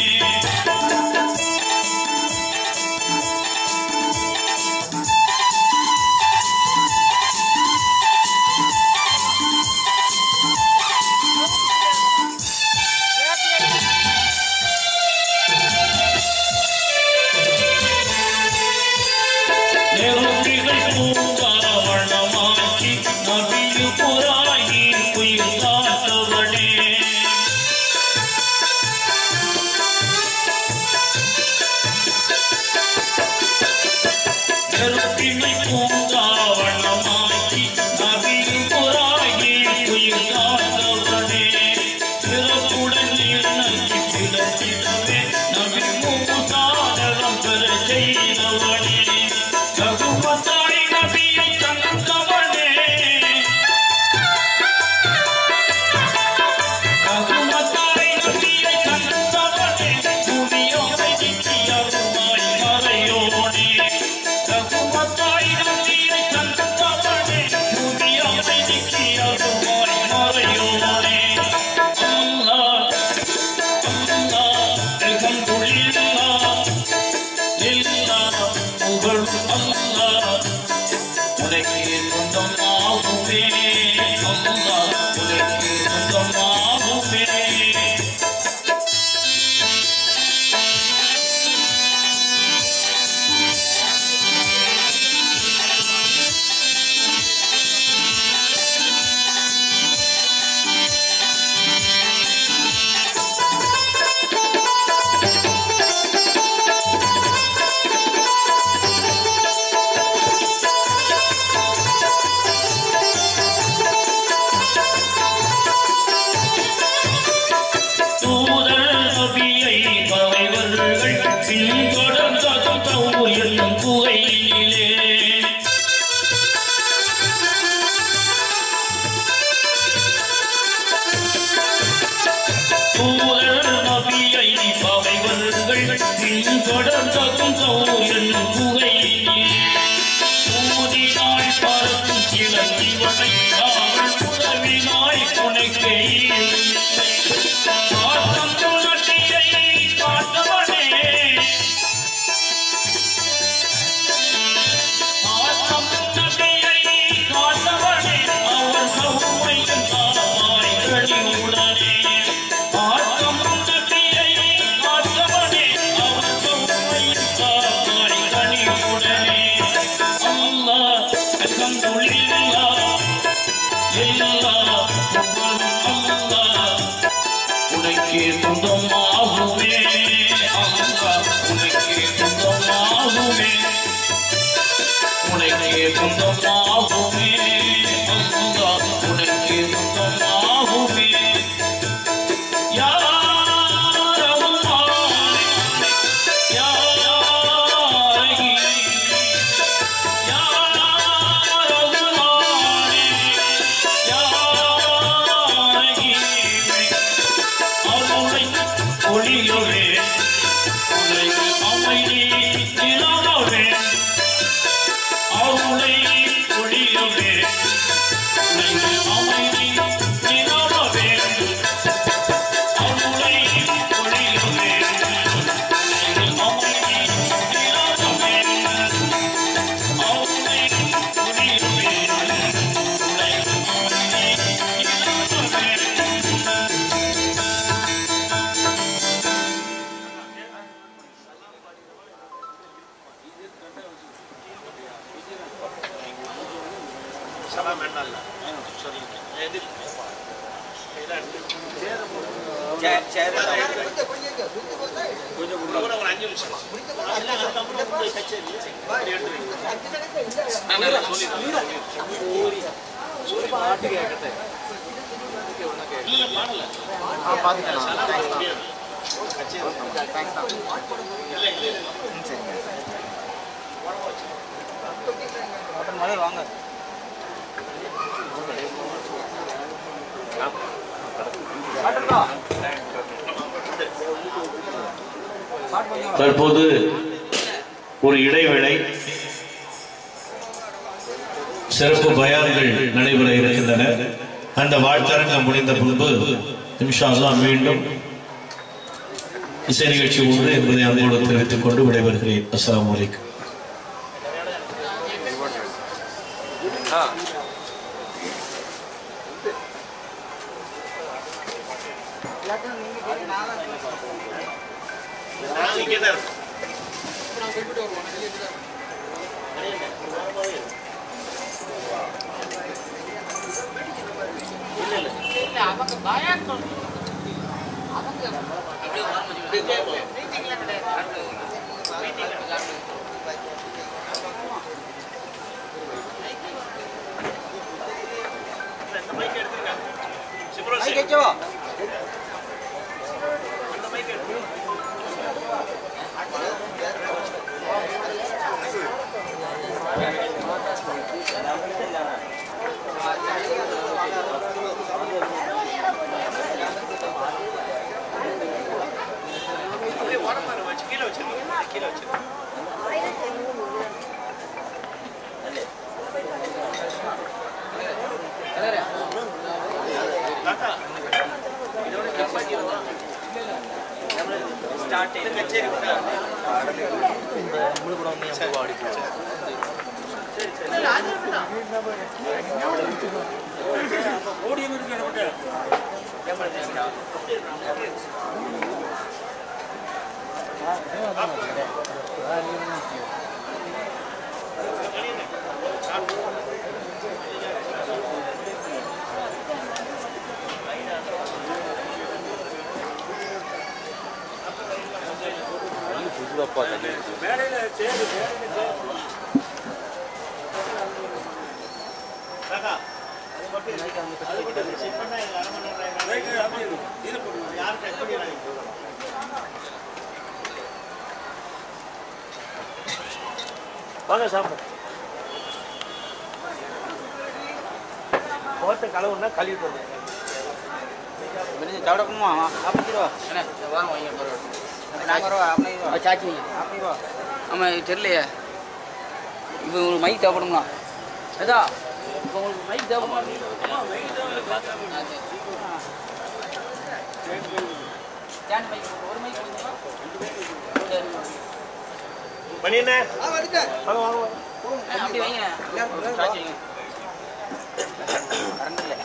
நெருங்கிகள் பூங்காவனமாக்கி நபியு புறாகி உயிர் காத்தவனே நெருங்கினை பூங்காவனமாக்கி நபியு புறாகி உயிர் காத்தவனே பிறப்புடன் நீர் நல்கி பிறத்திடவே நபி மூசாதரம் பெற செய்தவனே ரகுபதாய் நபியை தந்தவனே ரகுபதாய் நபியை தந்தவனே புவியோரை நித்தியருமாய் மறையோனே ரகுபதாய் நபியை தந்தவனே புவியோரை நித்தியருமாய் மறையோனே அல்லாஹ் அல்லாஹ் அல்ஹம்துலில்லாஹ் எல்லாம் புகழும் அல்லாஹ் உனக்கே சொந்தமாகுமே அல்லாஹ் உனக்கே சொந்தமாகுமே தூதர் நபியை பகைவர்கள் பின்தொடர்ந்ததும் தௌர் என்னும் குகையிலே தூதர் நபியை பகைவர்கள் பின்தொடர்ந்ததும் தௌர் என்னும் குகையிலே ஊதினாய் பறக்கும் சிலந்திவனை அவள் உதவினாய் உனக்கே காத்தம் நட்டியை காத்தவனே காத்தம் நட்டியை காத்தவனே அவள் சௌமையின் தாமாய் கழிவுடனே காத்தம் நட்டியை காத்தவனே அவள் சௌமையின் தாமாய் கழிவுடனே அல்லாஹ் அல்ஹம்துலில்லாஹ் எல்லா புகழும் அல்லாஹ் உனக்கே சொந்தமாகுமே அல்லாஹ் உனக்கே சொந்தமாகுமே உனக்கே சொந்தமாகுமே அல்லாஹ் உனக்கே சொந்தமாகுமே யா ரஹ்மானே யா ரஹீம் யா ரஹ்மானே யா ரஹீம் அருளை ஆ பார்த்துக்கலாம் தேங்க்ஸ் தான் ம் சரிங்க மலர் வாங்க தற்போது ஒரு இடைவேளை சிறப்பு பயான்கள் நடைபெற இருக்கின்றன அந்த வாழ்த்தரங்கம் முடிந்த பின்பு இன்ஷா அல்லாஹ் மீண்டும் இசை நிகழ்ச்சி உண்டு என்பதை அன்போடு தெரிவித்துக் கொண்டு விடைபெறுகிறேன் அஸ்ஸலாமு அலைக்கும் வாங்க சாப்பிடு கோட்டை கலவுன்னா கழுவிட்டு வந்தேன் வெளியே சாப்பிடணுமா அப்படி ரூபா என்ன வாரம் வாங்கி நாங்கள் ரூபா அப்படி ரூபா சாச்சி அப்படி ரூபா ஆமாம் இது தெரியலையே இப்போ உங்களுக்கு மைக் தேவைப்படுங்களா ஏதா இப்போ உங்களுக்கு மைக் தேவைப்படுமா ஸ்டாண்ட் மைக் ஒரு மைக் கொடுங்களா சரி மணி என்ன வாங்க வாங்க வாங்க அப்படி வைங்க சாச்சி வைங்க கரண்ட் இல்லை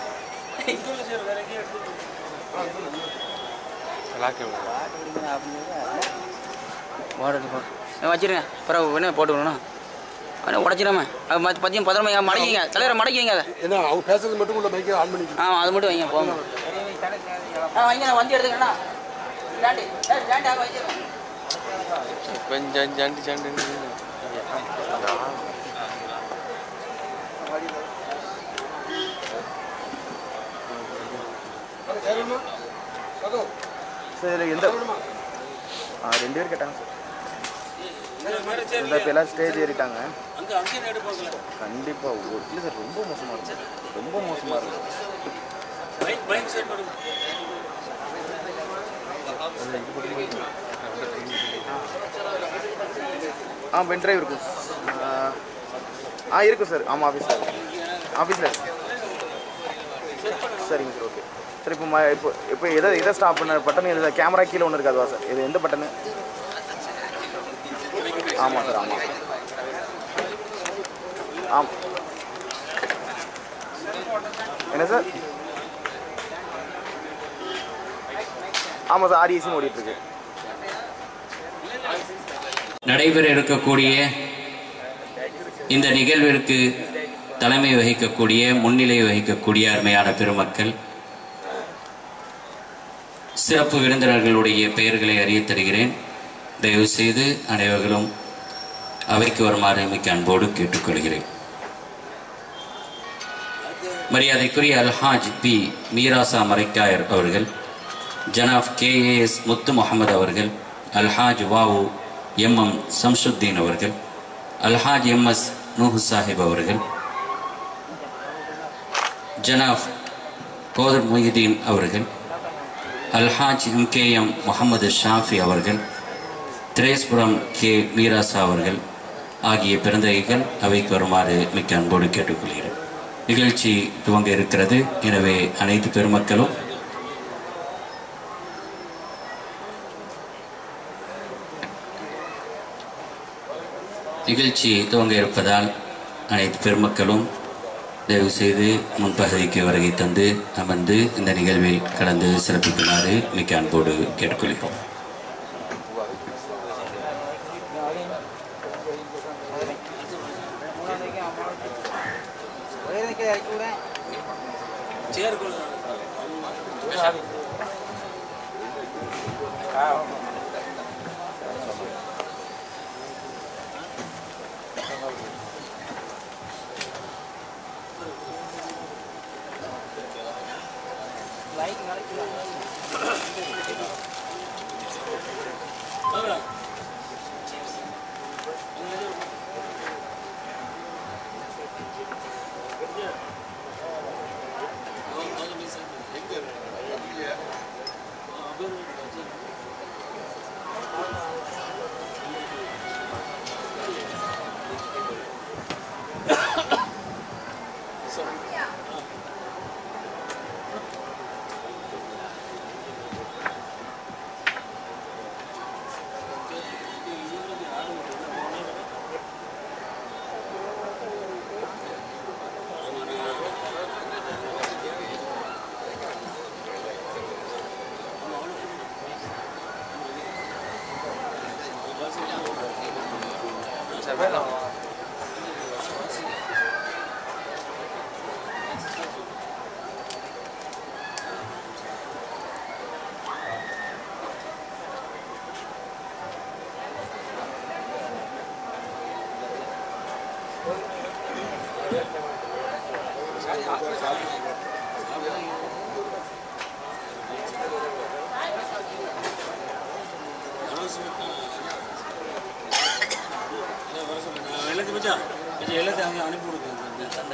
வச்சிருங்க பிறகு என்ன போட்டு விடணும் ஆனால் உடச்சிடாம அது மற்ற பத்தியும் பத்திரமா மடக்கிங்க தலைவரை மடக்கிங்க அதை ஏன்னா அவங்க பேசுறது மட்டும் உள்ள மைக்கை ஆன் பண்ணி ஆ அது மட்டும் வைங்க போங்க ஆ வைங்க நான் வண்டி எடுத்துக்கண்ணா ஸ்டாண்டு ஸ்டாண்டு ஆக வச்சிருக்கேன் கொஞ்சம் ஜண்டு ஜண்டு சார் இதில் எந்த ஆ ரெண்டு பேர் கேட்டாங்க சார் இந்த இப்போ எல்லாம் ஸ்டேஜ் ஏறிட்டாங்க கண்டிப்பாக இல்லை சார் ரொம்ப மோசமாக இருக்கும் ரொம்ப மோசமாக இருக்கும் ஆ பென் டிரைவ் இருக்கும் ஆ, ஆ இருக்கும் சார் ஆமாம் ஆஃபீஸ் ஆஃபீஸில் சரிங்க சார் ஓகே சார் இப்போ ம- இப்போ இப்போ எதை எதை ஸ்டாப் பண்ண பட்டன் எழுத கேமரா கீழே ஒன்று இருக்காதுவா சார் இது எந்த பட்டனு ஆமாம் சார் ஆமாம் ஆம் என்ன சார் ஆமாம் சார் ஆர்இசி ஓடிட்டுருக்கு நடைபெற இருக்கக்கூடிய இந்த நிகழ்விற்கு தலைமை வகிக்கக்கூடிய முன்னிலை வகிக்கக்கூடிய அருமையான பெருமக்கள் சிறப்பு விருந்தினர்களுடைய பெயர்களை அறியத் தருகிறேன் தயவு செய்து அனைவர்களும் அவைக்கு வருமாறு மிக்க அன்போடு கேட்டுக்கொள்கிறேன் மரியாதைக்குரிய அல்ஹாஜ் பி மீராசா மரைக்காயர் அவர்கள் ஜனாப் கே எஸ் முத்து முகமது அவர்கள் அல்ஹாஜ் வாவு எம் எம் சம்சுத்தீன் அவர்கள் அல்ஹாஜ் எம் எஸ் நூஹு சாஹிப் அவர்கள் ஜனாப் கோதர் மொய்தீன் அவர்கள் அல்ஹாஜ் M K M Mohamed Shafi அவர்கள் திரேஸ்புரம் கே மீராசா அவர்கள் ஆகிய பிறந்தகைகள் அவைக்கு வருமாறு மிக்க அன்போடு கேட்டுக்கொள்கிறேன் நிகழ்ச்சி துவங்க இருக்கிறது எனவே அனைத்து பெருமக்களும் நிகழ்ச்சி துவங்க இருப்பதால் அனைத்து பெருமக்களும் தயவு செய்து முன்பகுதிக்கு வருகை தந்து அமர்ந்து இந்த நிகழ்வில் கலந்து சிறப்பிக்குமாறு மிக்க அன்போடு கேட்டுக்கொள்கிறோம் எல்லாத்தையும் வச்சா எல்லாத்தையும் அங்கே அனுப்பி கொடுங்க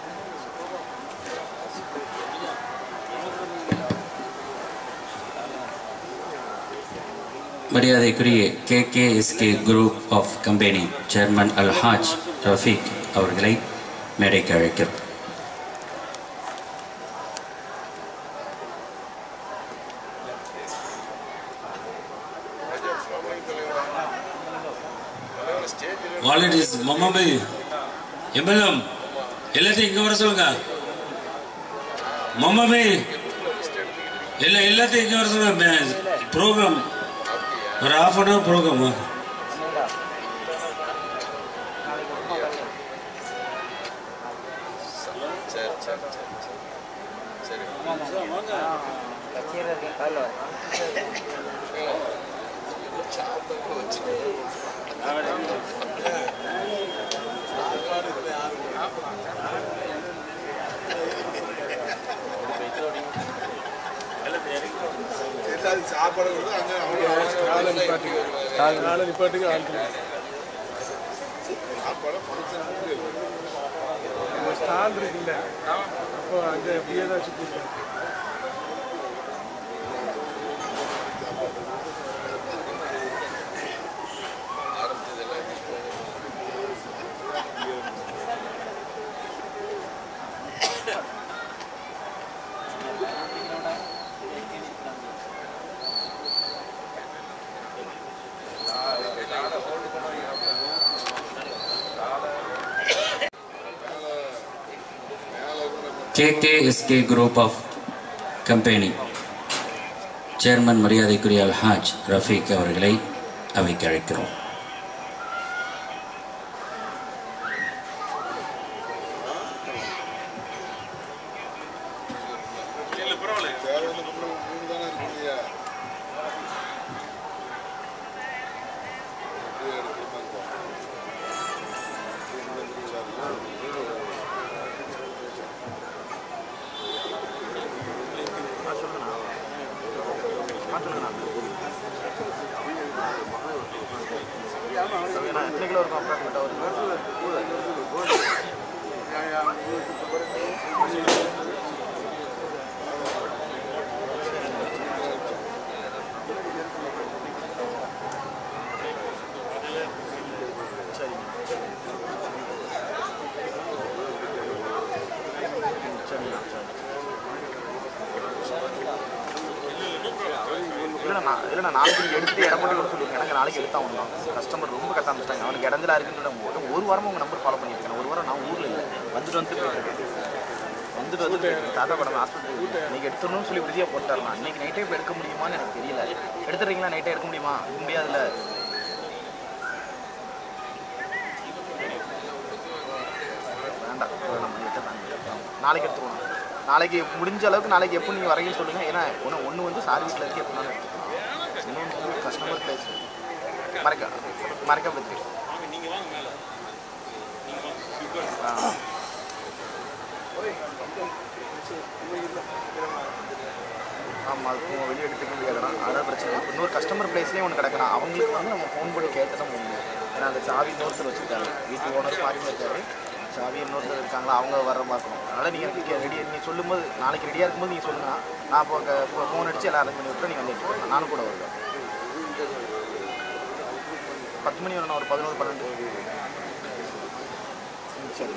மரியாதைக்குரிய K K S K group of company chairman அல்ஹாஜ் ரஃபீக் அவர்களை மேடைக்கு அழைக்கிறோம் வாலண்டியர்ஸ் மம்மாபை எம்எல்எம் எல்லாத்தையும் இங்கே வர சொல்லுங்க மம்மாபை எல்லா எல்லாத்தையும் இங்கே வர சொல்லுங்க ப்ரோக்ராம் ஒரு ஹாஃப் அன் ஹவர் ப்ரோக்ராம் சாப்பாடு அங்கே காலை நிப்பாட்டுங்க காலை நிப்பாட்டுங்க ஆளுக்கு சாப்பாடு ஃபங்க்ஷன் ஸ்டால் இருக்குல்ல அப்போ அங்கே அப்படியே தான் சுற்றி K K S K group of company chairman மரியாதைக்குரிய அல்ஹாஜ் ரஃபீக் அவர்களை அவைக்கு அழைக்கிறோம் தேவையான மூணு தானே இருக்கு எத்தனை கிலோ இருக்கும் அப்ராக்சிமேட்டாக ஒரு இல்லைண்ணா நான் இல்லைண்ணா நாளைக்கு நீங்கள் எடுத்து இடம் மட்டும் கொடுத்து சொல்லுங்க எனக்கு நாளைக்கு எடுத்தா ஒன்று கஸ்டமர் ரொம்ப கட்ட ஆரம்பிச்சிட்டாங்க அவனுக்கு இடஞ்சலா இருக்குன்னு ஒரு ஒரு வாரமாக உங்கள் நம்பர் ஃபாலோ பண்ணிட்டு இருக்கேன் ஒரு வாரம் நான் ஊரில் இல்லை வந்துட்டு வந்து போயிட்டு வந்துட்டு வந்து தாத்தா படம் ஹாஸ்பிட்டல் நீங்கள் எடுத்துடணும்னு சொல்லி உறுதியாக போட்டாரலாம் இன்னைக்கு நைட்டே இப்போ எடுக்க முடியுமான்னு எனக்கு தெரியல எடுத்துறீங்களா நைட்டே எடுக்க முடியுமா முடியாதுல்ல வேண்டாம் வேணாம், எடுத்துடலாம். நாளைக்கு எடுத்துருவோம் நாளைக்கு முடிஞ்ச அளவுக்கு நாளைக்கு எப்போ நீங்கள் வரீங்கன்னு சொல்லுங்கள் ஏன்னா ஒன்று ஒன்று வந்து சார் வீட்டில் இருக்கு எப்போ எடுத்துக்கலாம் இன்னொன்று வந்து கஸ்டமர் பிளேஸ் மறக்க மறக்க பற்றி ஆ ஆமாம் அதுக்கும் வெளியே எடுத்துக்க முடியாதுண்ணா அதான் பிரச்சனை இப்போ இன்னொரு கஸ்டமர் பிளேஸ்லேயே ஒன்று கிடக்குறான் அவங்களுக்கு வந்து நம்ம ஃபோன் பண்ணி கேட்டு தான் முடியும் ஏன்னா அந்த சாவி இன்னொருத்தர் வச்சுருக்காங்க வீட்டு ஓனர் மாறி இருக்காரு சாவி இன்னொருத்தர் இருக்காங்களா அவங்க வர பார்க்கணும் அதனால் நீங்கள் எனக்கு ரெடி நீங்கள் சொல்லும்போது நாளைக்கு ரெடியாக இருக்கும்போது நீங்கள் சொல்லுங்க நான் இப்போ ஃபோன் அடித்து எல்லாம் அரேஞ்ச் பண்ணி விட்டு நீங்கள் வந்து எடுத்துக்கலாம் நானும் கூட வருவேன் பத்து மணி வரணும் ஒரு பதினோரு பன்னெண்டு ம் சரி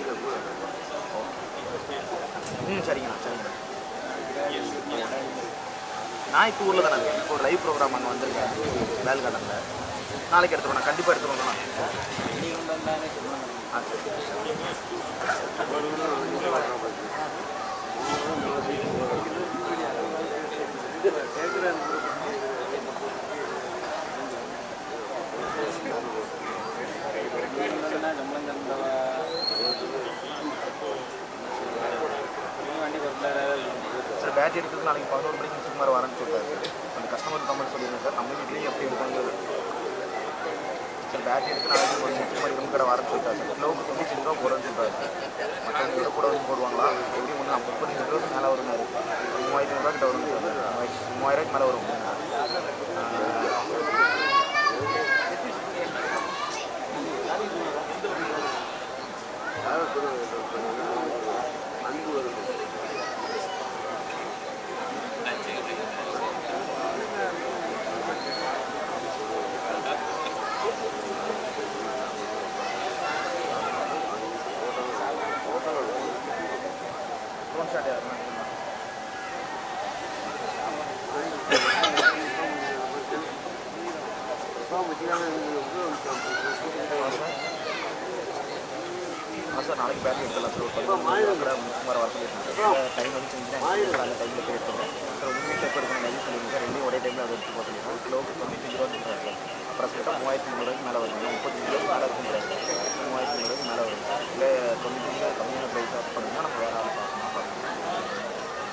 ம் சரிங்கண்ணா சரிங்கண்ணா நான் இப்போ ஊரில் தானே இருக்கேன் இப்போ ஒரு லைவ் ப்ரோக்ராம் அங்கே வந்திருக்கேன் வேல் கார்டனில் நாளைக்கு எடுத்துருவோம் நான் கண்டிப்பாக எடுத்துருவோம் ஆ சரி சார் பேட்டரி எடுக்கிறது நாளைக்கு பதினோரு மணிக்கு சுமார் வரேன்னு சொல்லிட்டாரு சார் அந்த கஸ்டமர் கமெண்ட் சொல்லிடுங்க சார் நம்ம வீட்லேயும் எப்படி எடுப்பாங்க சார் பேட்டரி எடுத்து நாளைக்கு ஒரு முப்பது மணி ரொம்ப கடை வரேன்னு சொல்லிட்டாரு சார் கிலோவுக்கு தொண்ணூற்றி ரூபா போடுறேன்னு சொல்லிட்டாரு மற்றவங்க விட கூட வந்து போடுவாங்களா எப்படி ஒன்று முப்பது ரூபாய்க்கு மேலே வரும்னாரு மூவாயிரத்தி ரூபா கிட்ட வரும் மூவாயிரத்தி மூவாயிரம் மேலே வரும் ஃபோன் ஷாட் யாருன்னா ஆ சார் நாளைக்கு பேட்டரி எடுத்துடலாம் சார் ஒரு பதினொன்று கடை சுமார் வர சொல்லியிருக்கேன் டைம் வந்து செஞ்சுட்டேன் அந்த டைமில் போய் எடுத்துருவேன் சார் உங்கள் வீட்டில் எப்போ எடுக்கணும் லைவ் சொல்லிடுங்க சார் ரெண்டையும் ஒரே டைமில் அதை எடுத்து போக சொல்லிடுறேன் கிலோவுக்கு தொண்ணூத்தஞ்சு ரூபா சொல்கிறேன் சார் அப்புறம் சொல்லிட்டா மூவாயிரத்தி முந்நூறுவாய்க்கு மேலே வருங்க முப்பத்தஞ்சு ரூபாய்க்கு மேலே இருக்கும் சார் மூவாயிரத்தி முந்நூறுவாய்க்கு மேலே வரும் சார் இல்லை தொண்ணூத்தஞ்சு ரூபா கம்மியான ப்ரைஸ் ஆஃப் பண்ணுங்க நம்ம வேறு ஆள் பார்க்கணும்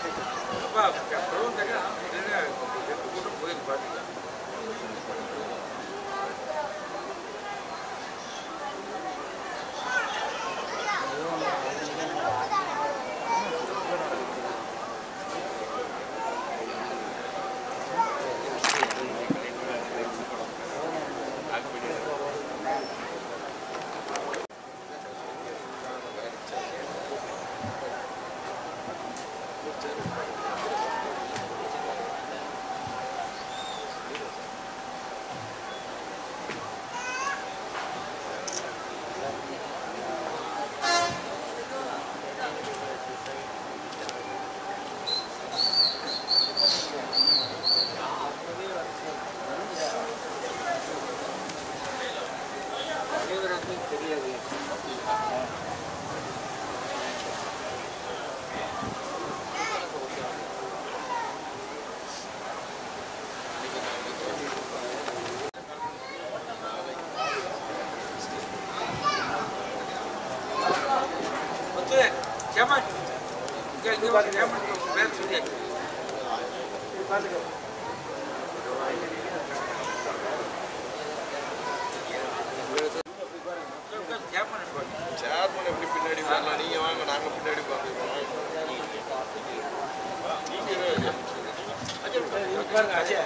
சேர்மன் எப்படி பின்னாடி வரலாம் நீங்க வாங்க நாங்க பின்னாடி பார்த்துக்கிறோம் நீங்க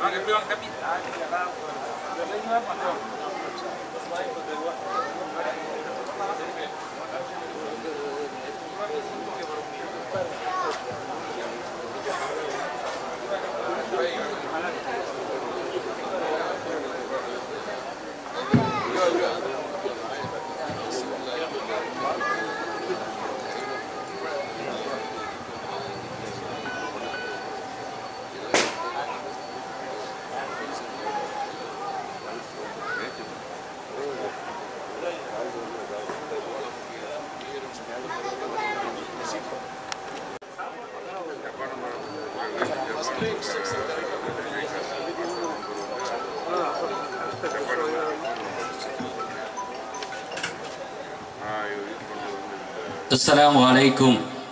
السلام عليكم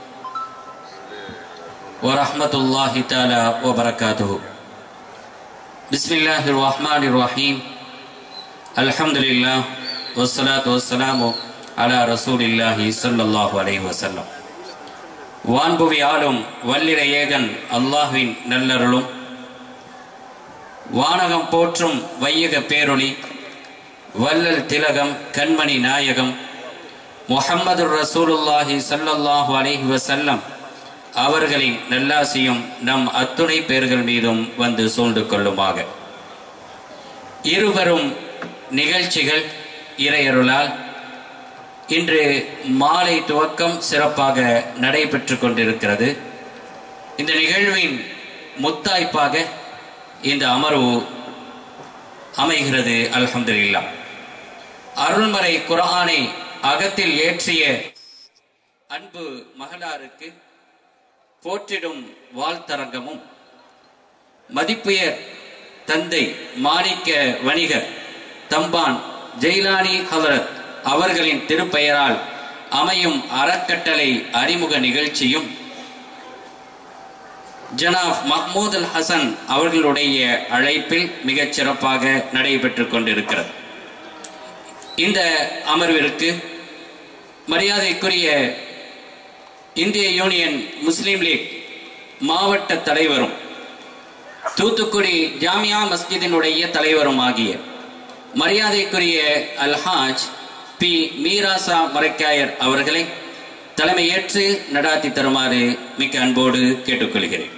ورحمة الله تعالى وبركاته بسم الله الرحمن الرحيم الحمد لله والصلاة والسلام على رسول الله صلى الله عليه وسلم வான்புவி ஆளும் வல்லிர ஏகன் அல்லாஹ்வின் நல்லருளும் வானகம் போற்றும் வையக பேரொளி வல்லல் திலகம் கண்மணி நாயகம் முஹம்மது ரசூலுல்லாஹி ஸல்லல்லாஹு அலைஹி வஸல்லம் அவர்களின் நல்லாசியும் நம் அத்துணை பேர்கள் மீதும் வந்து சூழ்ந்து கொள்ளுமாக இருவரும் நிகழ்ச்சிகள் இறையருளால் இன்று மாலை துவக்கம் சிறப்பாக நடைபெற்று கொண்டிருக்கிறது இந்த நிகழ்வின் முத்தாய்ப்பாக இந்த அமர்வு அமைகிறது அல்ஹம்துலில்லாஹ் அருள்மறை குர்ஆனை அகத்தில் ஏற்றிய அன்பு மகளாருக்கு போற்றிடும் வாழ்த்தரங்கமும் மதிப்புயர் தந்தை மாணிக்க வணிகர் தம்பான் ஜெயிலானி ஹலரத் அவர்களின் திருப்பெயரால் அமையும் அறக்கட்டளை அறிமுக நிகழ்ச்சியும் ஜனாப் மஹ்மூத் அல் ஹசன் அவர்களுடைய அழைப்பில் மிகச் சிறப்பாக நடைபெற்றுக் கொண்டிருக்கிறது இந்த அமர்விற்கு மரியாதைக்குரிய இந்திய யூனியன் முஸ்லீம் லீக் மாவட்ட தலைவரும் தூத்துக்குடி ஜாமியா மஸ்ஜிதினுடைய தலைவரும் ஆகிய மரியாதைக்குரிய அல்ஹாஜ் பி மீராசா மரைக்காயர் அவர்களை தலைமையேற்று நடாத்தி தருமாறு மிக்க அன்போடு கேட்டுக்கொள்கிறேன்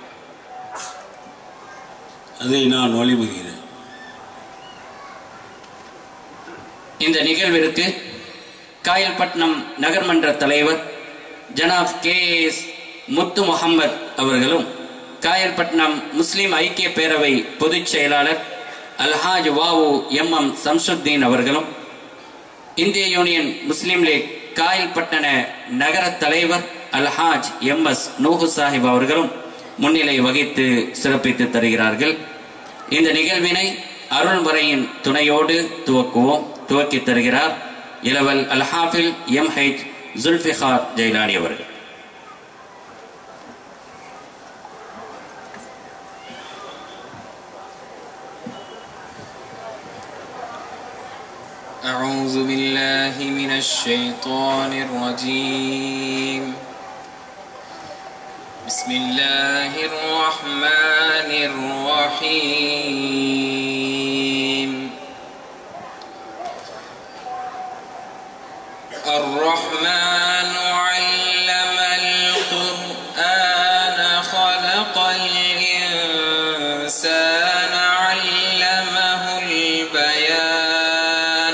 அதை நான் வழிமுகிறேன் இந்த நிகழ்விற்கு காயல்பட்டினம் நகர்மன்ற தலைவர் ஜனாப் கே எஸ் முத்து முகமது அவர்களும் காயல்பட்டினம் முஸ்லிம் ஐக்கிய பேரவை பொதுச் செயலாளர் அல்ஹாஜ் வாவு எம் எம் சம்சுத்தீன் அவர்களும் இந்திய யூனியன் முஸ்லிம் லீக் காயல்பட்டண நகர தலைவர் அல்ஹாஜ் எம் எஸ் நூஹு சாஹிப் அவர்களும் முன்னிலை வகித்து சிறப்பித்து தருகிறார்கள் இந்த நிகழ்வினை அருள்முறையின் துணையோடு துவக்குவோம் துவக்கி தருகிறார் இளவல் அல்ஹாஃபில் எம் ஹெச் ஜுல்ஃபிகார் ஜெயிலானி அவர்கள் أعوذ بالله من الشيطان الرجيم بسم الله الرحمن الرحيم الرحمن علم القرآن خلق الإنسان علمه البيان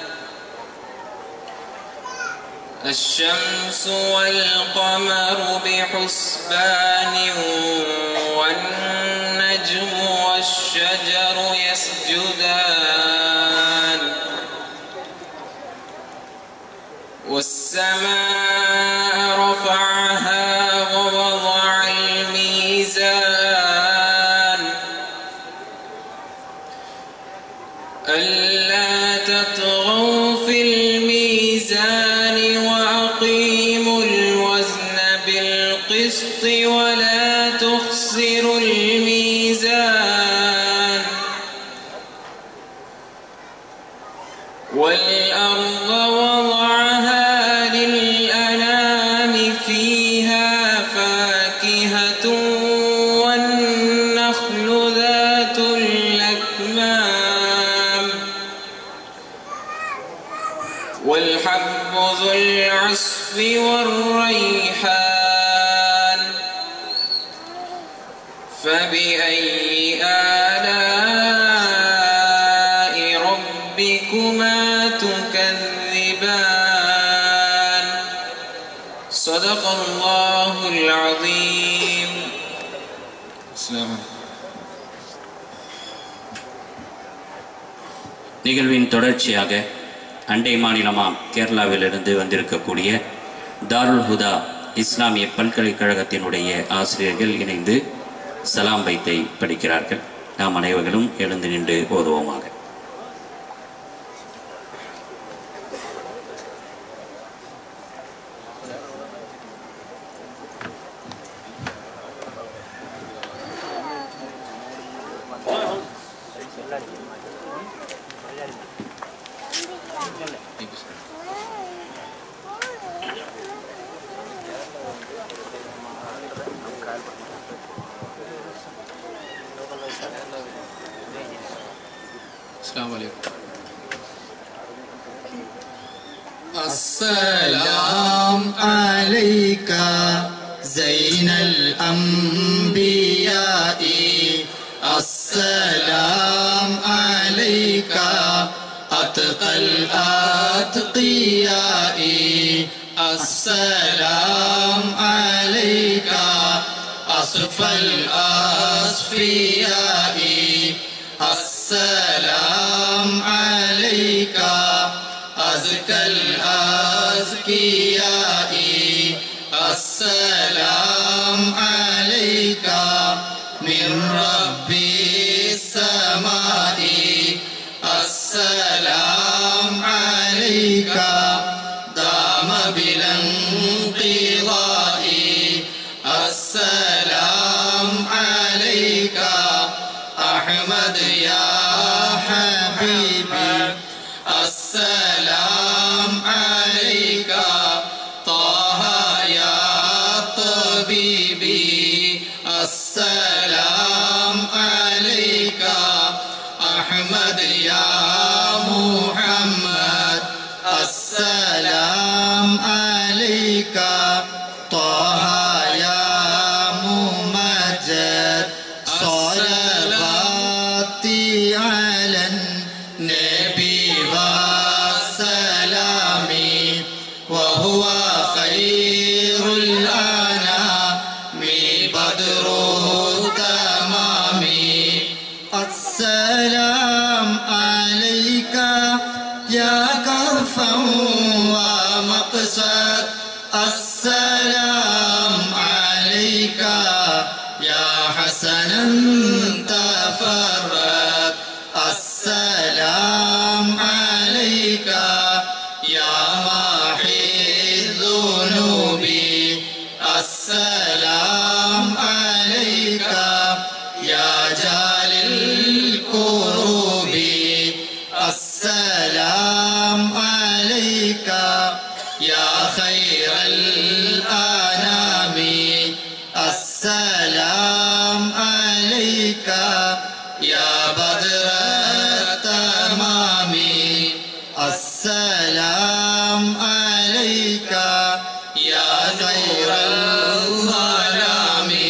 الشمس والقمر بحسبان والنجم والشجر يسجدان والسماء رفعها ووضع الميزان ألا تطغوا في الميزان وأقيموا الوزن بالقسط ولا تخسروا الميزان والأرض وضعها للأنام فيها فاكهة والنخل ذات والحب ذو العصف والريحان فبأي آلاء ربكما تكذبان صدق الله العظيم السلام عليكم நிகழ்வின் தொடர்ச்சியாக அண்டை மாநிலமாம் கேரளாவிலிருந்து வந்திருக்கக்கூடிய தாருல் ஹுதா இஸ்லாமிய பல்கலைக்கழகத்தினுடைய ஆசிரியர்கள் இணைந்து சலாம் பைத்தை படிக்கிறார்கள் நாம் அனைவர்களும் எழுந்து நின்று ஓதுவோமாக السلام عليكم السلام عليك زين الأنبياء السلام عليك أتقى الأتقياء السلام عليك أصفى الأصفياء السلام عليك أزكى الأزكياء السلام عليك من ربي السماء السلام عليك دام بلا انقضاء السلام عليك أحمد يا حبيبي السلام عليك طه يا طبيبي السلام عليك أحمد يا محمد السلام عليك طه يا ممجد صلواتي على النبي والسلام وهو خير الأنام بدر التمام السلام عليك يا كرفا ومقصد السلام عليك يا حسنا تفرد السلام عليك يا محي الذنوب السلام عليك يا جال الكروب السلام عليك يا خير الأنام السلام عليك يا بدر التمام السلام عليك يا خير الظلام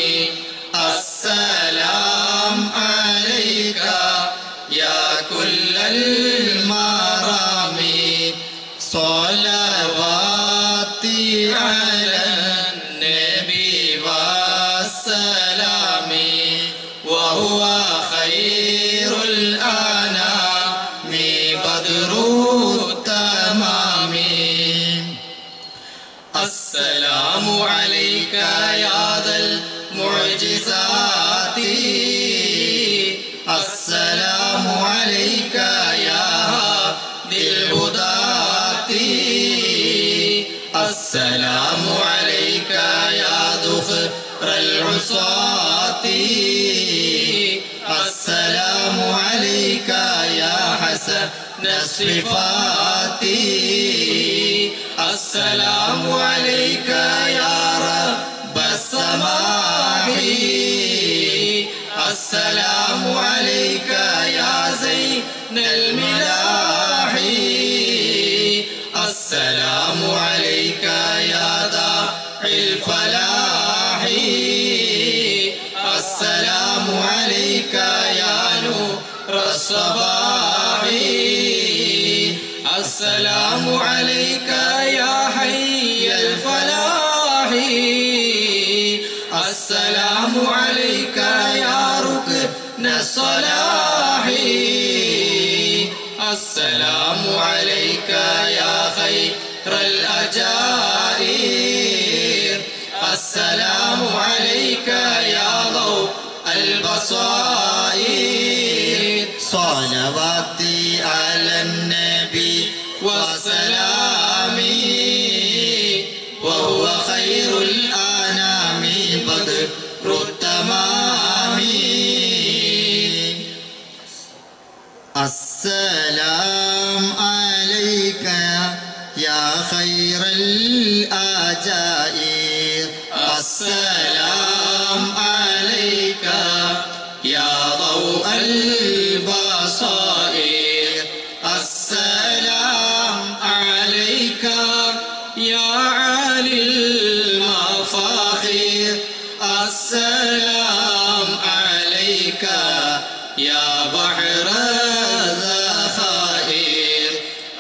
السلام عليك يا كل المرام صلواتي على النبي والسلام وهو خير الأنام بدر التمام السلام عليك يا ذا المعجزات السلام عليك يا هادي الهداة السلام عليك يا ذخر العصاة السلام عليك يا حسن الصفات السلام عليك يا رب السماح السلام عليك يا زين الملاح السلام عليك يا نور الصباح السلام عليك يا حي الفلاح السلام عليك يا ركن الصلاح السلام عليك يا خير الأجائر السلام عليك يا ضوء البصائر صلواتي على النبي وسلامي وهو خير الأنام بدر التمام السلام عليك يا خير الأجائر السلام عليك يا ضوء البصائر السلام عليك يا علي المفاخر السلام عليك يا بحر الذخائر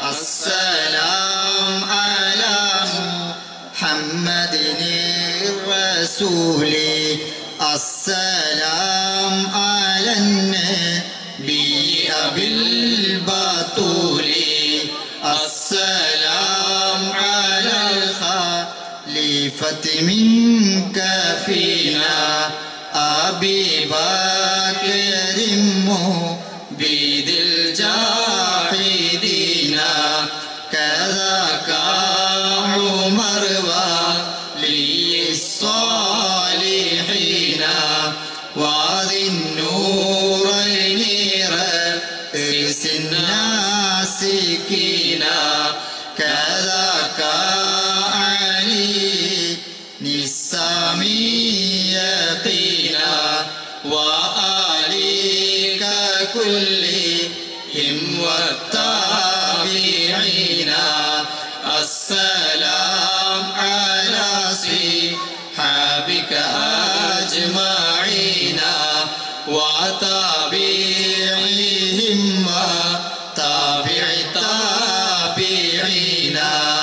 السلام على محمد الرسول السلام على النبي أبي البطول السلام على الخليفة منك فينا أبي بكر مبيد الجاحدين كذاك عمر ولي الصالحين وذي النورين رئيس الناسكين كذاك علي السامي يقينا وآلك كلهم والتابعين السلام على صحابك أجمعين وتابعيهم وتابع التابعين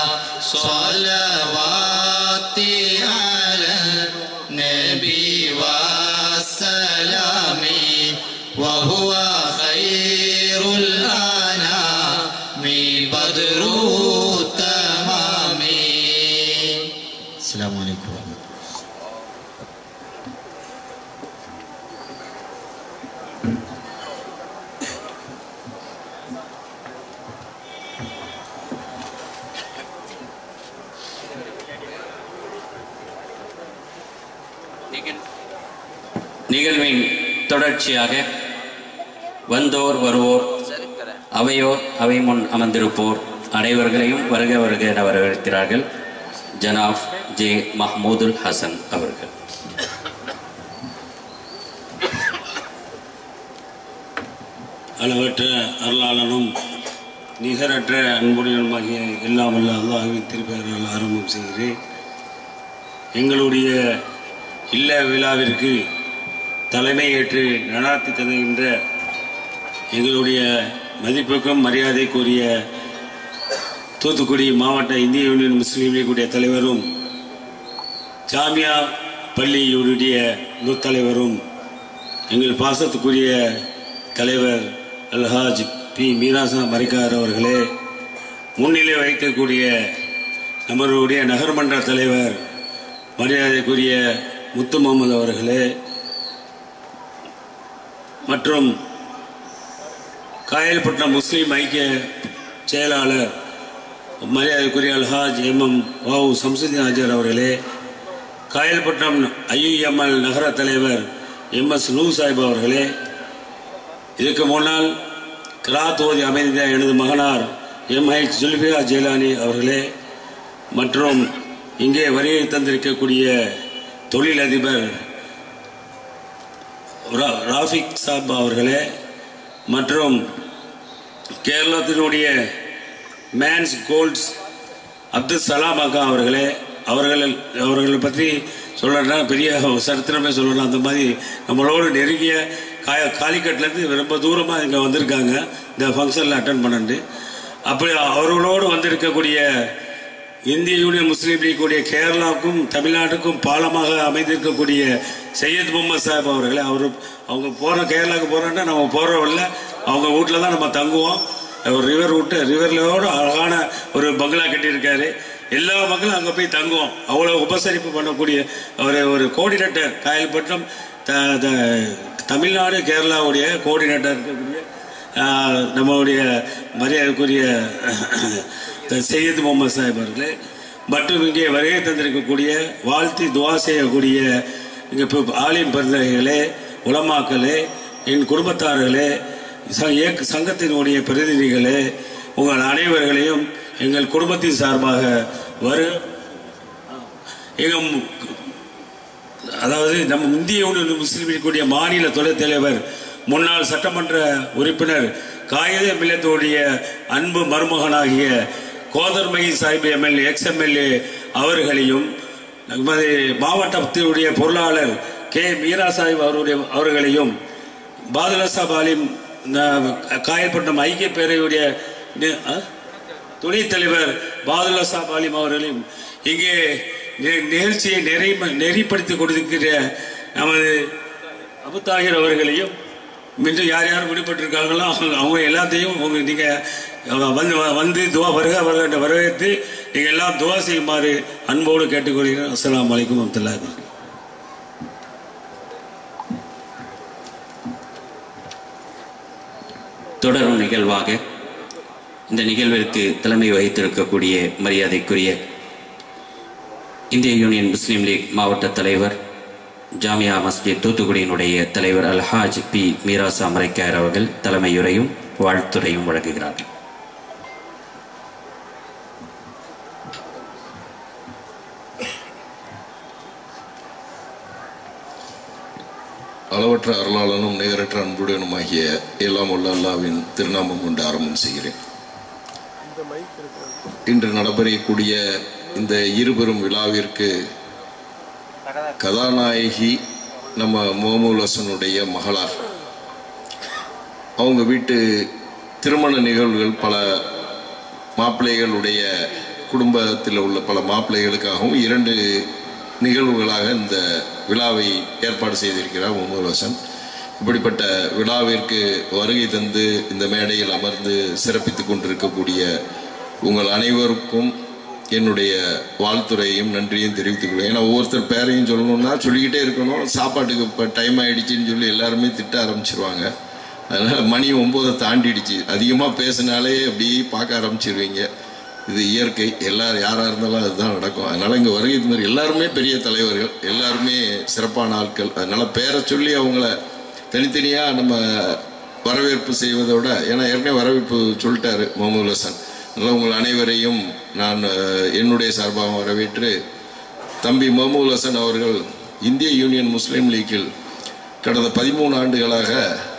صلواتي على النبي والسلام وهو خير الأنام بدر التمام السلام عليكم ورحمة الله நிகழ்வின் தொடர்ச்சியாக வந்தோர் வருவோர் அவையோர் அவை முன் அமர்ந்திருப்போர் அனைவர்களையும் வருக வருக என வரவேற்கிறார்கள் ஜனாப் ஜே மஹ்மூதுல் ஹசன் அவர்கள் அளவற்ற அருளாளனும் நிகரற்ற அன்புடையனுமாகிய எல்லாம் வல்ல அல்லாஹுவின் திருப்பெயரால் ஆரம்பம் செய்கிறேன் எங்களுடைய இல்ல விழாவிற்கு தலைமை ஏற்று நடாத்தி தருகின்ற எங்களுடைய மதிப்புக்கும் மரியாதைக்குரிய தூத்துக்குடி மாவட்ட இந்திய யூனியன் முஸ்லீம் லீக்குடைய தலைவரும் ஜாமியா பள்ளியுடைய நூத்தலைவரும் எங்கள் பாசத்துக்குரிய தலைவர் அல்ஹாஜ் பி மீராசா மரிக்கார் அவர்களே முன்னிலை வைக்கக்கூடிய நம்மளுடைய நகர்மன்ற தலைவர் மரியாதைக்குரிய முத்து முகமது அவர்களே மற்றும் காயல்பட்டினம் முஸ்லீம் ஐக்கிய செயலாளர் மரியாதைக்குரிய அல்ஹாஜ் எம் எம் வாவு சம்சுதீன் ஆஜர் அவர்களே காயல்பட்டினம் ஐயுஎம்எல் நகர தலைவர் எம் எஸ் நூ சாஹிப் அவர்களே இதுக்கு முன்னால் கிராத் ஓதி அமைந்த எனது மகனார் எம் ஹெச் ஜுல்பியா ஜெயலானி அவர்களே மற்றும் இங்கே வருகை தந்திருக்கக்கூடிய தொழிலதிபர் ரா- ராஃபிக் சாப் அவர்களே மற்றும் கேரளத்தினுடைய மேன்ஸ் கோல்ட்ஸ் அப்துல் சலாம் அக்கா அவர்களே அவர்கள் அவர்களை பற்றி சொல்லணும்னா பெரிய சரித்திரமே சொல்லணும் அந்த மாதிரி நம்மளோட நெருங்கிய காய காலிக்கட்லேருந்து ரொம்ப தூரமாக இங்கே வந்திருக்காங்க இந்த ஃபங்க்ஷனில் அட்டன் பண்ணிட்டு அப்படி அவர்களோடு வந்திருக்கக்கூடிய இந்திய யூனியன் முஸ்லீம் லீக் உடைய கேரளாவுக்கும் தமிழ்நாட்டுக்கும் பாலமாக அமைந்திருக்கக்கூடிய சையத் முகமது சாஹிப் அவர்களே அவர் அவங்க போகிற கேரளாவுக்கு போகிறோன்னா நம்ம போகிற வழில அவங்க வீட்டில் தான் நம்ம தங்குவோம் ஒரு ரிவர் விட்டு ரிவர்லோட அழகான ஒரு பங்களா கட்டியிருக்காரு எல்லா மக்களும் அங்கே போய் தங்குவோம் அவ்வளோ உபசரிப்பு பண்ணக்கூடிய ஒரு ஒரு கோஆர்டினேட்டர் காயல்பட்டினம் த த- தமிழ்நாடு கேரளாவுடைய கோஆர்டினேட்டர் இருக்கக்கூடிய ஆஹ், நம்மளுடைய மரியாதைக்குரிய சையத் முகமது சாஹிப் அவர்களே மற்றும் இங்கே வருகை தந்திருக்கக்கூடிய வாழ்த்தி துவா செய்யக்கூடிய இங்கே இப்போ ஆலயம் பிறந்தவர்களே உலமாக்களே என் குடும்பத்தார்களே ச- இயக்க சங்கத்தினுடைய பிரதிநிதிகளே உங்கள் அனைவர்களையும் எங்கள் குடும்பத்தின் சார்பாக வரு எங்கள் அதாவது நம்ம இந்திய யூனியன் முஸ்லீம் லீக்குடைய மாநில துணைத் தலைவர் முன்னாள் சட்டமன்ற உறுப்பினர் காகித மில்லத்துடைய அன்பு மருமகனாகிய கோதர்மகி சாஹிப் எம்எல்ஏ எக்ஸ் எம்எல்ஏ அவர்களையும் நமது மாவட்டத்தினுடைய பொருளாளர் கே மீரா சாஹிப் அவருடைய அவர்களையும் பாதுலசா பாலிம் காயப்பட்டம் ஐக்கிய பேரவையுடைய நி- ஆ? துணைத் தலைவர் பாதுல்லா சாப் அலிம் அவர்களையும் இங்கே நி- நிகழ்ச்சியை நெறி நெறிப்படுத்தி கொடுக்கிற நமது அபுத்தாகிர் அவர்களையும் மீண்டும் யார் யார் விடுபட்டிருக்காங்களோ அவங்க அவங்க எல்லாத்தையும் உங்க நீங்கள் வந்து வந்து துவா வருக வருக என்று வரவேற்று நீங்கள் எல்லாம் துவா செய்யுமாறு அன்போடு கேட்டுக்கொள்கிறேன் அஸ்ஸலாமு அலைக்கும் வரமத்துல்லாஹி வபரகாத்துஹு. தொடரும் நிகழ்வாக இந்த நிகழ்விற்கு தலைமை வகித்திருக்கக்கூடிய மரியாதைக்குரிய இந்திய யூனியன் முஸ்லீம் லீக் மாவட்ட தலைவர் ஜாமியா மஸ்ஜித் தூத்துக்குடியினுடைய தலைவர் அல்ஹாஜ் பி மீராசா மரைக்கார் அவர்கள் தலைமையுரையும் வாழ்த்துரையும் வழங்குகிறார்கள் அளவற்ற அருளாளனும் நிகரற்ற அன்புடனுமாகிய எல்லாம் உள்ள அல்லாவின் திருநாமம் கொண்டு ஆரம்பம் செய்கிறேன் இன்று நடைபெறக்கூடிய இந்த இருபெரும் விழாவிற்கு கதாநாயகி நம்ம முகமது ஹசனுடைய மகளார் அவங்க வீட்டு திருமண நிகழ்வுகள் பல மாப்பிள்ளைகளுடைய குடும்பத்தில் உள்ள பல மாப்பிள்ளைகளுக்காகவும் இரண்டு நிகழ்வுகளாக இந்த விழாவை ஏற்பாடு செய்திருக்கிறார் முகமது ஹசன் இப்படிப்பட்ட விழாவிற்கு வருகை தந்து இந்த மேடையில் அமர்ந்து சிறப்பித்துக் கொண்டிருக்கக்கூடிய உங்கள் அனைவருக்கும் என்னுடைய வாழ்த்துறையும் நன்றியும் தெரிவித்துக் கொள்கிறேன் ஏன்னா ஒவ்வொருத்தர் பேரையும் சொல்லணும்னா சொல்லிக்கிட்டே இருக்கணும் சாப்பாட்டுக்கு இப்போ டைம் ஆயிடுச்சுன்னு சொல்லி எல்லாருமே திட்ட ஆரம்பிச்சிருவாங்க அதனால மணி ஒன்பதை தாண்டிடுச்சு அதிகமாக பேசினாலே அப்படியே பார்க்க ஆரம்பிச்சிருவீங்க இது இயற்கை எல்லாரும் யாராக இருந்தாலும் அதுதான் நடக்கும் அதனால இங்கே வருகை தந்தவர் எல்லாருமே பெரிய தலைவர்கள் எல்லாருமே சிறப்பான ஆட்கள் அதனால பேரை சொல்லி அவங்கள தனித்தனியாக நம்ம வரவேற்பு செய்வதோட ஏன்னா ஏற்கனவே வரவேற்பு சொல்லிட்டாரு முகமது ஹசன் அதனால் உங்கள் அனைவரையும் நான் அஹ், என்னுடைய சார்பாக வரவேற்று தம்பி முகமது ஹசன் அவர்கள் இந்திய யூனியன் முஸ்லீம் லீக்கில் கடந்த பதிமூணு ஆண்டுகளாக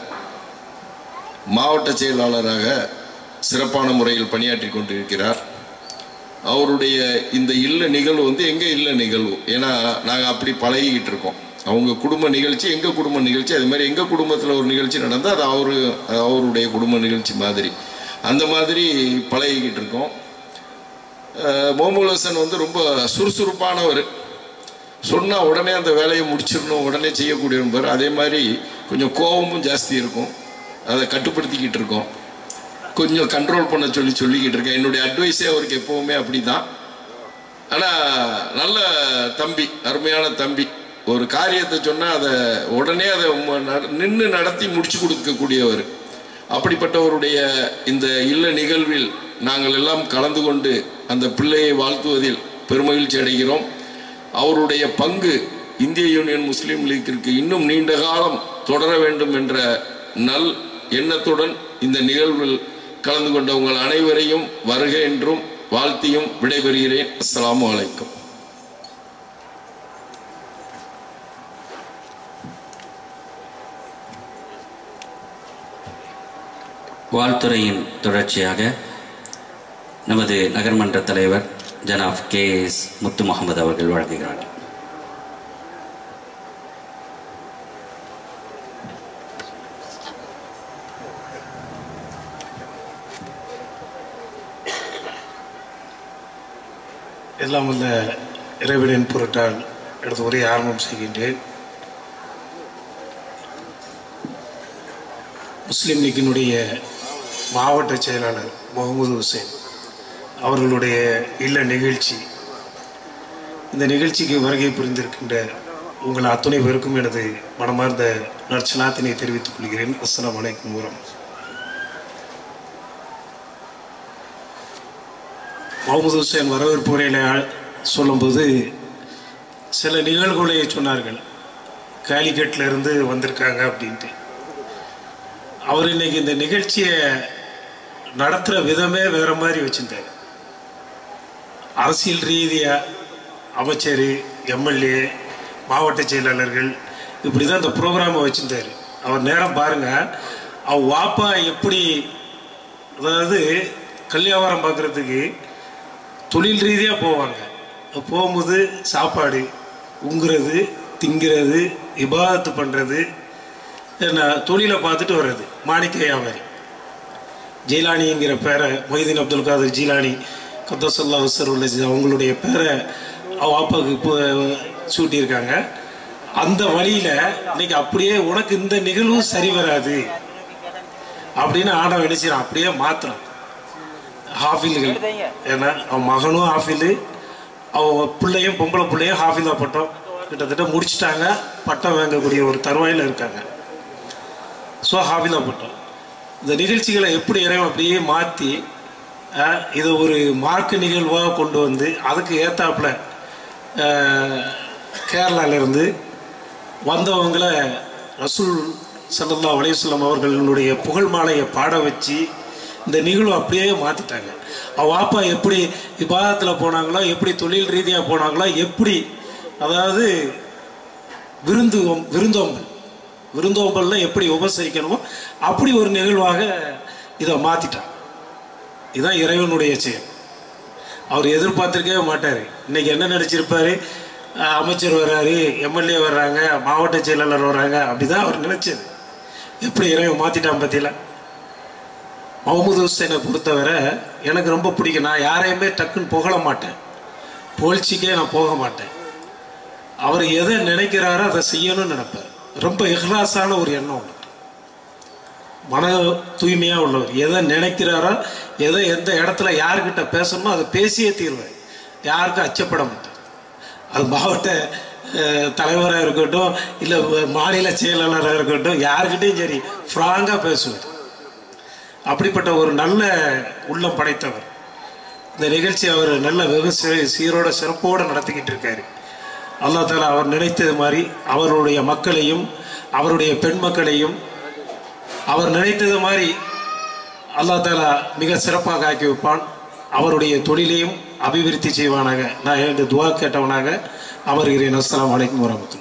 மாவட்ட செயலாளராக சிறப்பான முறையில் பணியாற்றி கொண்டிருக்கிறார் அவருடைய இந்த இல்ல நிகழ்வு வந்து எங்க இல்ல நிகழ்வு ஏன்னா நாங்க அப்படி பழகிக்கிட்டு இருக்கோம் அவங்க குடும்ப நிகழ்ச்சி எங்க குடும்ப நிகழ்ச்சி அது மாதிரி எங்க குடும்பத்துல ஒரு நிகழ்ச்சி நடந்தா அது அவரு அது அவருடைய குடும்ப நிகழ்ச்சி மாதிரி அந்த மாதிரி பழகிக்கிட்டு இருக்கோம் அஹ், முகமது ஹசன் வந்து ரொம்ப சுறுசுறுப்பானவர் சொன்னா உடனே அந்த வேலையை முடிச்சிடணும் உடனே செய்யக்கூடியவர் அதே மாதிரி கொஞ்சம் கோபமும் ஜாஸ்தி இருக்கும் அதை கட்டுப்படுத்திக்கிட்டு இருக்கோம் கொஞ்சம் கண்ட்ரோல் பண்ண சொல்லி சொல்லிக்கிட்டு இருக்கேன் என்னுடைய அட்வைஸே அவருக்கு எப்பவுமே அப்படிதான் ஆனா நல்ல தம்பி அருமையான தம்பி ஒரு காரியத்தை சொன்னா அதை உடனே அதை நின்று நடத்தி முடிச்சு கொடுக்கக்கூடியவர் அப்படிப்பட்டவருடைய இந்த இல்ல நிகழ்வில் நாங்கள் எல்லாம் கலந்து கொண்டு அந்த பிள்ளையை வாழ்த்துவதில் பெருமகிழ்ச்சி அடைகிறோம் அவருடைய பங்கு இந்திய யூனியன் முஸ்லீம் லீக்கிற்கு இன்னும் நீண்ட காலம் தொடர வேண்டும் என்ற நல் எண்ணத்துடன் இந்த நிகழ்வில் கலந்து கொண்ட உங்கள் அனைவரையும் வருக என்றும் வாழ்த்தியும் விடைபெறுகிறேன் அஸ்ஸலாமு அலைக்கும் வாழ்த்துறையின் தொடர்ச்சியாக நமது நகர்மன்ற தலைவர் ஜனாப் கே எஸ் முத்து முகமது அவர்கள் வழங்குகிறார்கள் எல்லாம் வல்ல இறைவனின் பொருட்டால் எனது உரையை ஆரம்பம் செய்கின்றேன் முஸ்லீம் லீக்கினுடைய மாவட்ட செயலாளர் முகமது ஹுசைன் அவர்களுடைய இல்ல நிகழ்ச்சி இந்த நிகழ்ச்சிக்கு வருகை புரிந்திருக்கின்ற உங்கள் அத்துணை பேருக்கும் எனது மனமார்ந்த நற்சலாத்தினை தெரிவித்துக் கொள்கிறேன் அஸ்ஸலாமு அலைக்கும் வரம் முகமது ஹுசேன் வரவேற்பு உரையில் சொல்லும்போது சில நிகழ்வுகளை சொன்னார்கள் காலிக்கட்டில் இருந்து வந்திருக்காங்க அப்படின்ட்டு அவர் இன்னைக்கு இந்த நிகழ்ச்சியை நடத்துகிற விதமே வேற மாதிரி வச்சிருந்தார் அரசியல் ரீதியாக அமைச்சர் எம்எல்ஏ மாவட்ட செயலாளர்கள் இப்படி தான் இந்த ப்ரோக்ராமை வச்சிருந்தார் அவர் நேரம் பாருங்க அவர் வாப்பா எப்படி அதாவது கல்யாணம் பார்க்குறதுக்கு தொழில் ரீதியாக போவாங்க போகும்போது சாப்பாடு உங்குறது திங்கிறது இபாதத்து பண்ணுறது என்ன தொழிலை பார்த்துட்டு வர்றது மாணிக்க வியாபாரி ஜீலானிங்கிற பேரை மொய்தீன் அப்துல் காதர் ஜீலானி கத்தசல்லா ஹுசர் அவங்களுடைய பேரை அவ அப்பாவுக்கு இப்போ சூட்டியிருக்காங்க அந்த வழியில் இன்னைக்கு அப்படியே உனக்கு இந்த நிகழ்வும் சரி வராது அப்படின்னு ஆண்டவன் நினைச்சிடான் அப்படியே மாத்திரம் ஹாஃபில்கள் ஏன்னா அவன் மகனும் ஹாஃபிலு அவன் பிள்ளையும் பொம்பளை பிள்ளையும் ஹாஃபிலா பட்டம் கிட்டத்தட்ட முடிச்சிட்டாங்க பட்டம் வாங்கக்கூடிய ஒரு தருவாயில் இருக்காங்க ஸோ ஹாஃபிலா பட்டம் இந்த நிகழ்ச்சிகளை எப்படி இறைவன் அப்படியே மாற்றி இதை ஒரு மார்க்க நிகழ்வாக கொண்டு வந்து அதுக்கு ஏத்தாப்புல கேரளாவிலேருந்து வந்தவங்களை ரசூல் சல்லல்லா அலையுஸ்லாம் அவர்களுடைய புகழ் மாலையை பாட வச்சு இந்த நிகழ்வு அப்படியே மாற்றிட்டாங்க அவ அப்பா எப்படி விவாதத்தில் போனாங்களோ எப்படி தொழில் ரீதியாக போனாங்களோ எப்படி அதாவது விருந்து விருந்தோம்பல் விருந்தோம்பலில் எப்படி உபசரிக்கணுமோ அப்படி ஒரு நிகழ்வாக இதை மாற்றிட்டான் இதுதான் இறைவனுடைய செயல் அவர் எதிர்பார்த்துருக்கவே மாட்டார் இன்னைக்கு என்ன நினச்சிருப்பாரு அமைச்சர் வர்றாரு எம்எல்ஏ வர்றாங்க மாவட்ட செயலாளர் வர்றாங்க அப்படிதான் அவர் நினைச்சது எப்படி இறைவன் மாற்றிட்டான் பற்றியில முகமது ஹுசைனை பொறுத்தவரை எனக்கு ரொம்ப பிடிக்கும் நான் யாரையுமே டக்குன்னு புகழ மாட்டேன் புகழ்ச்சிக்கே நான் போக மாட்டேன் அவர் எதை நினைக்கிறாரோ அதை செய்யணும்னு நினைப்பார் ரொம்ப இஹ்லாஸான ஒரு எண்ணம் உண்டு மன தூய்மையாக உள்ளவர் எதை நினைக்கிறாரோ எதை எந்த இடத்துல யாருக்கிட்ட பேசணுமோ அதை பேசியே தீர்வார் யாருக்கும் அச்சப்பட மாட்டார் அது மாவட்ட தலைவராக இருக்கட்டும் இல்லை மாநில செயலாளராக இருக்கட்டும் யாருக்கிட்டையும் சரி ஃப்ராங்காக பேசுவார் அப்படிப்பட்ட ஒரு நல்ல உள்ளம் படைத்தவர் இந்த நிகழ்ச்சி அவர் நல்ல வெகு சீரோட சிறப்போடு நடத்திக்கிட்டு இருக்காரு அல்லா தாலா அவர் நினைத்தது மாதிரி அவருடைய மக்களையும் அவருடைய பெண் மக்களையும் அவர் நினைத்தது மாதிரி அல்லா தாலா மிக சிறப்பாக ஆக்கி வைப்பான் அவருடைய தொழிலையும் அபிவிருத்தி செய்வானாக நான் என்று துவா கேட்டவனாக அமர்கிறேன் அஸ்லாம் வலைக்கம் வரமத்துல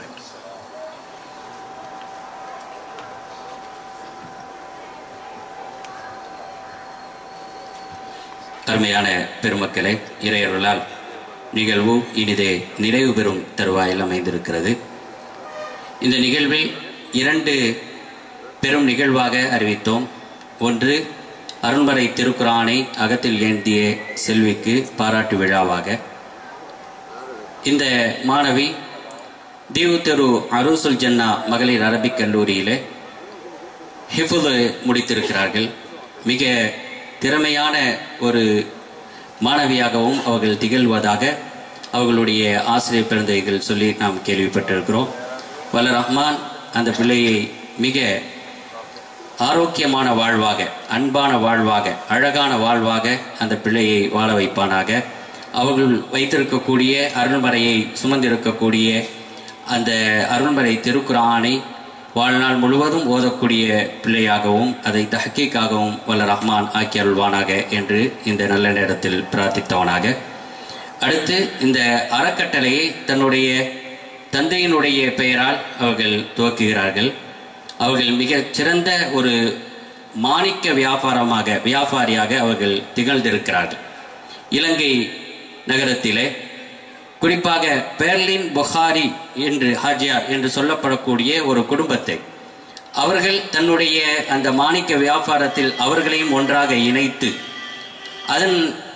அருமையான பெருமக்களே இறையர்களால் நிகழ்வு இனிதே நிறைவு பெறும் தருவாயில் அமைந்திருக்கிறது இந்த நிகழ்வில் இரண்டு பெரும் நிகழ்வாக அறிவித்தோம் ஒன்று அருண்மறை திருக்குறானை அகத்தில் ஏந்திய செல்விக்கு பாராட்டு விழாவாக இந்த மாணவி தீவு தெரு அரூசுல் ஜன்னா மகளிர் அரபிக் கல்லூரியில் ஹிஃபுது முடித்திருக்கிறார்கள் மிக திறமையான ஒரு மாணவியாகவும் அவர்கள் திகழ்வதாக அவர்களுடைய ஆசிரியர் பிறந்தைகள் சொல்லி நாம் கேள்விப்பட்டிருக்கிறோம் வல்ல ரஹ்மான் அந்த பிள்ளையை மிக ஆரோக்கியமான வாழ்வாக அன்பான வாழ்வாக அழகான வாழ்வாக அந்த பிள்ளையை வாழ வைப்பானாக அவர்கள் வைத்திருக்கக்கூடிய அருள்மறையை சுமந்திருக்கக்கூடிய அந்த அருள்மறை திருக்குறானை வாழ்நாள் முழுவதும் ஓதக்கூடிய பிள்ளையாகவும் அதை தஹக்கீக்காகவும் வல்ல ரஹ்மான் ஆக்கி அருள்வானாக என்று இந்த நல்ல நேரத்தில் பிரார்த்தித்தவனாக அடுத்து இந்த அறக்கட்டளையை தன்னுடைய தந்தையினுடைய பெயரால் அவர்கள் துவக்குகிறார்கள் அவர்கள் மிக சிறந்த ஒரு மாணிக்க வியாபாரமாக வியாபாரியாக அவர்கள் திகழ்ந்திருக்கிறார்கள் இலங்கை நகரத்திலே குறிப்பாக பெர்லின் புகாரி என்று ஹாஜியார் என்று சொல்லப்படக்கூடிய ஒரு குடும்பத்தை அவர்கள் தன்னுடைய அந்த மாணிக்க வியாபாரத்தில் அவர்களையும் ஒன்றாக இணைத்து அதன்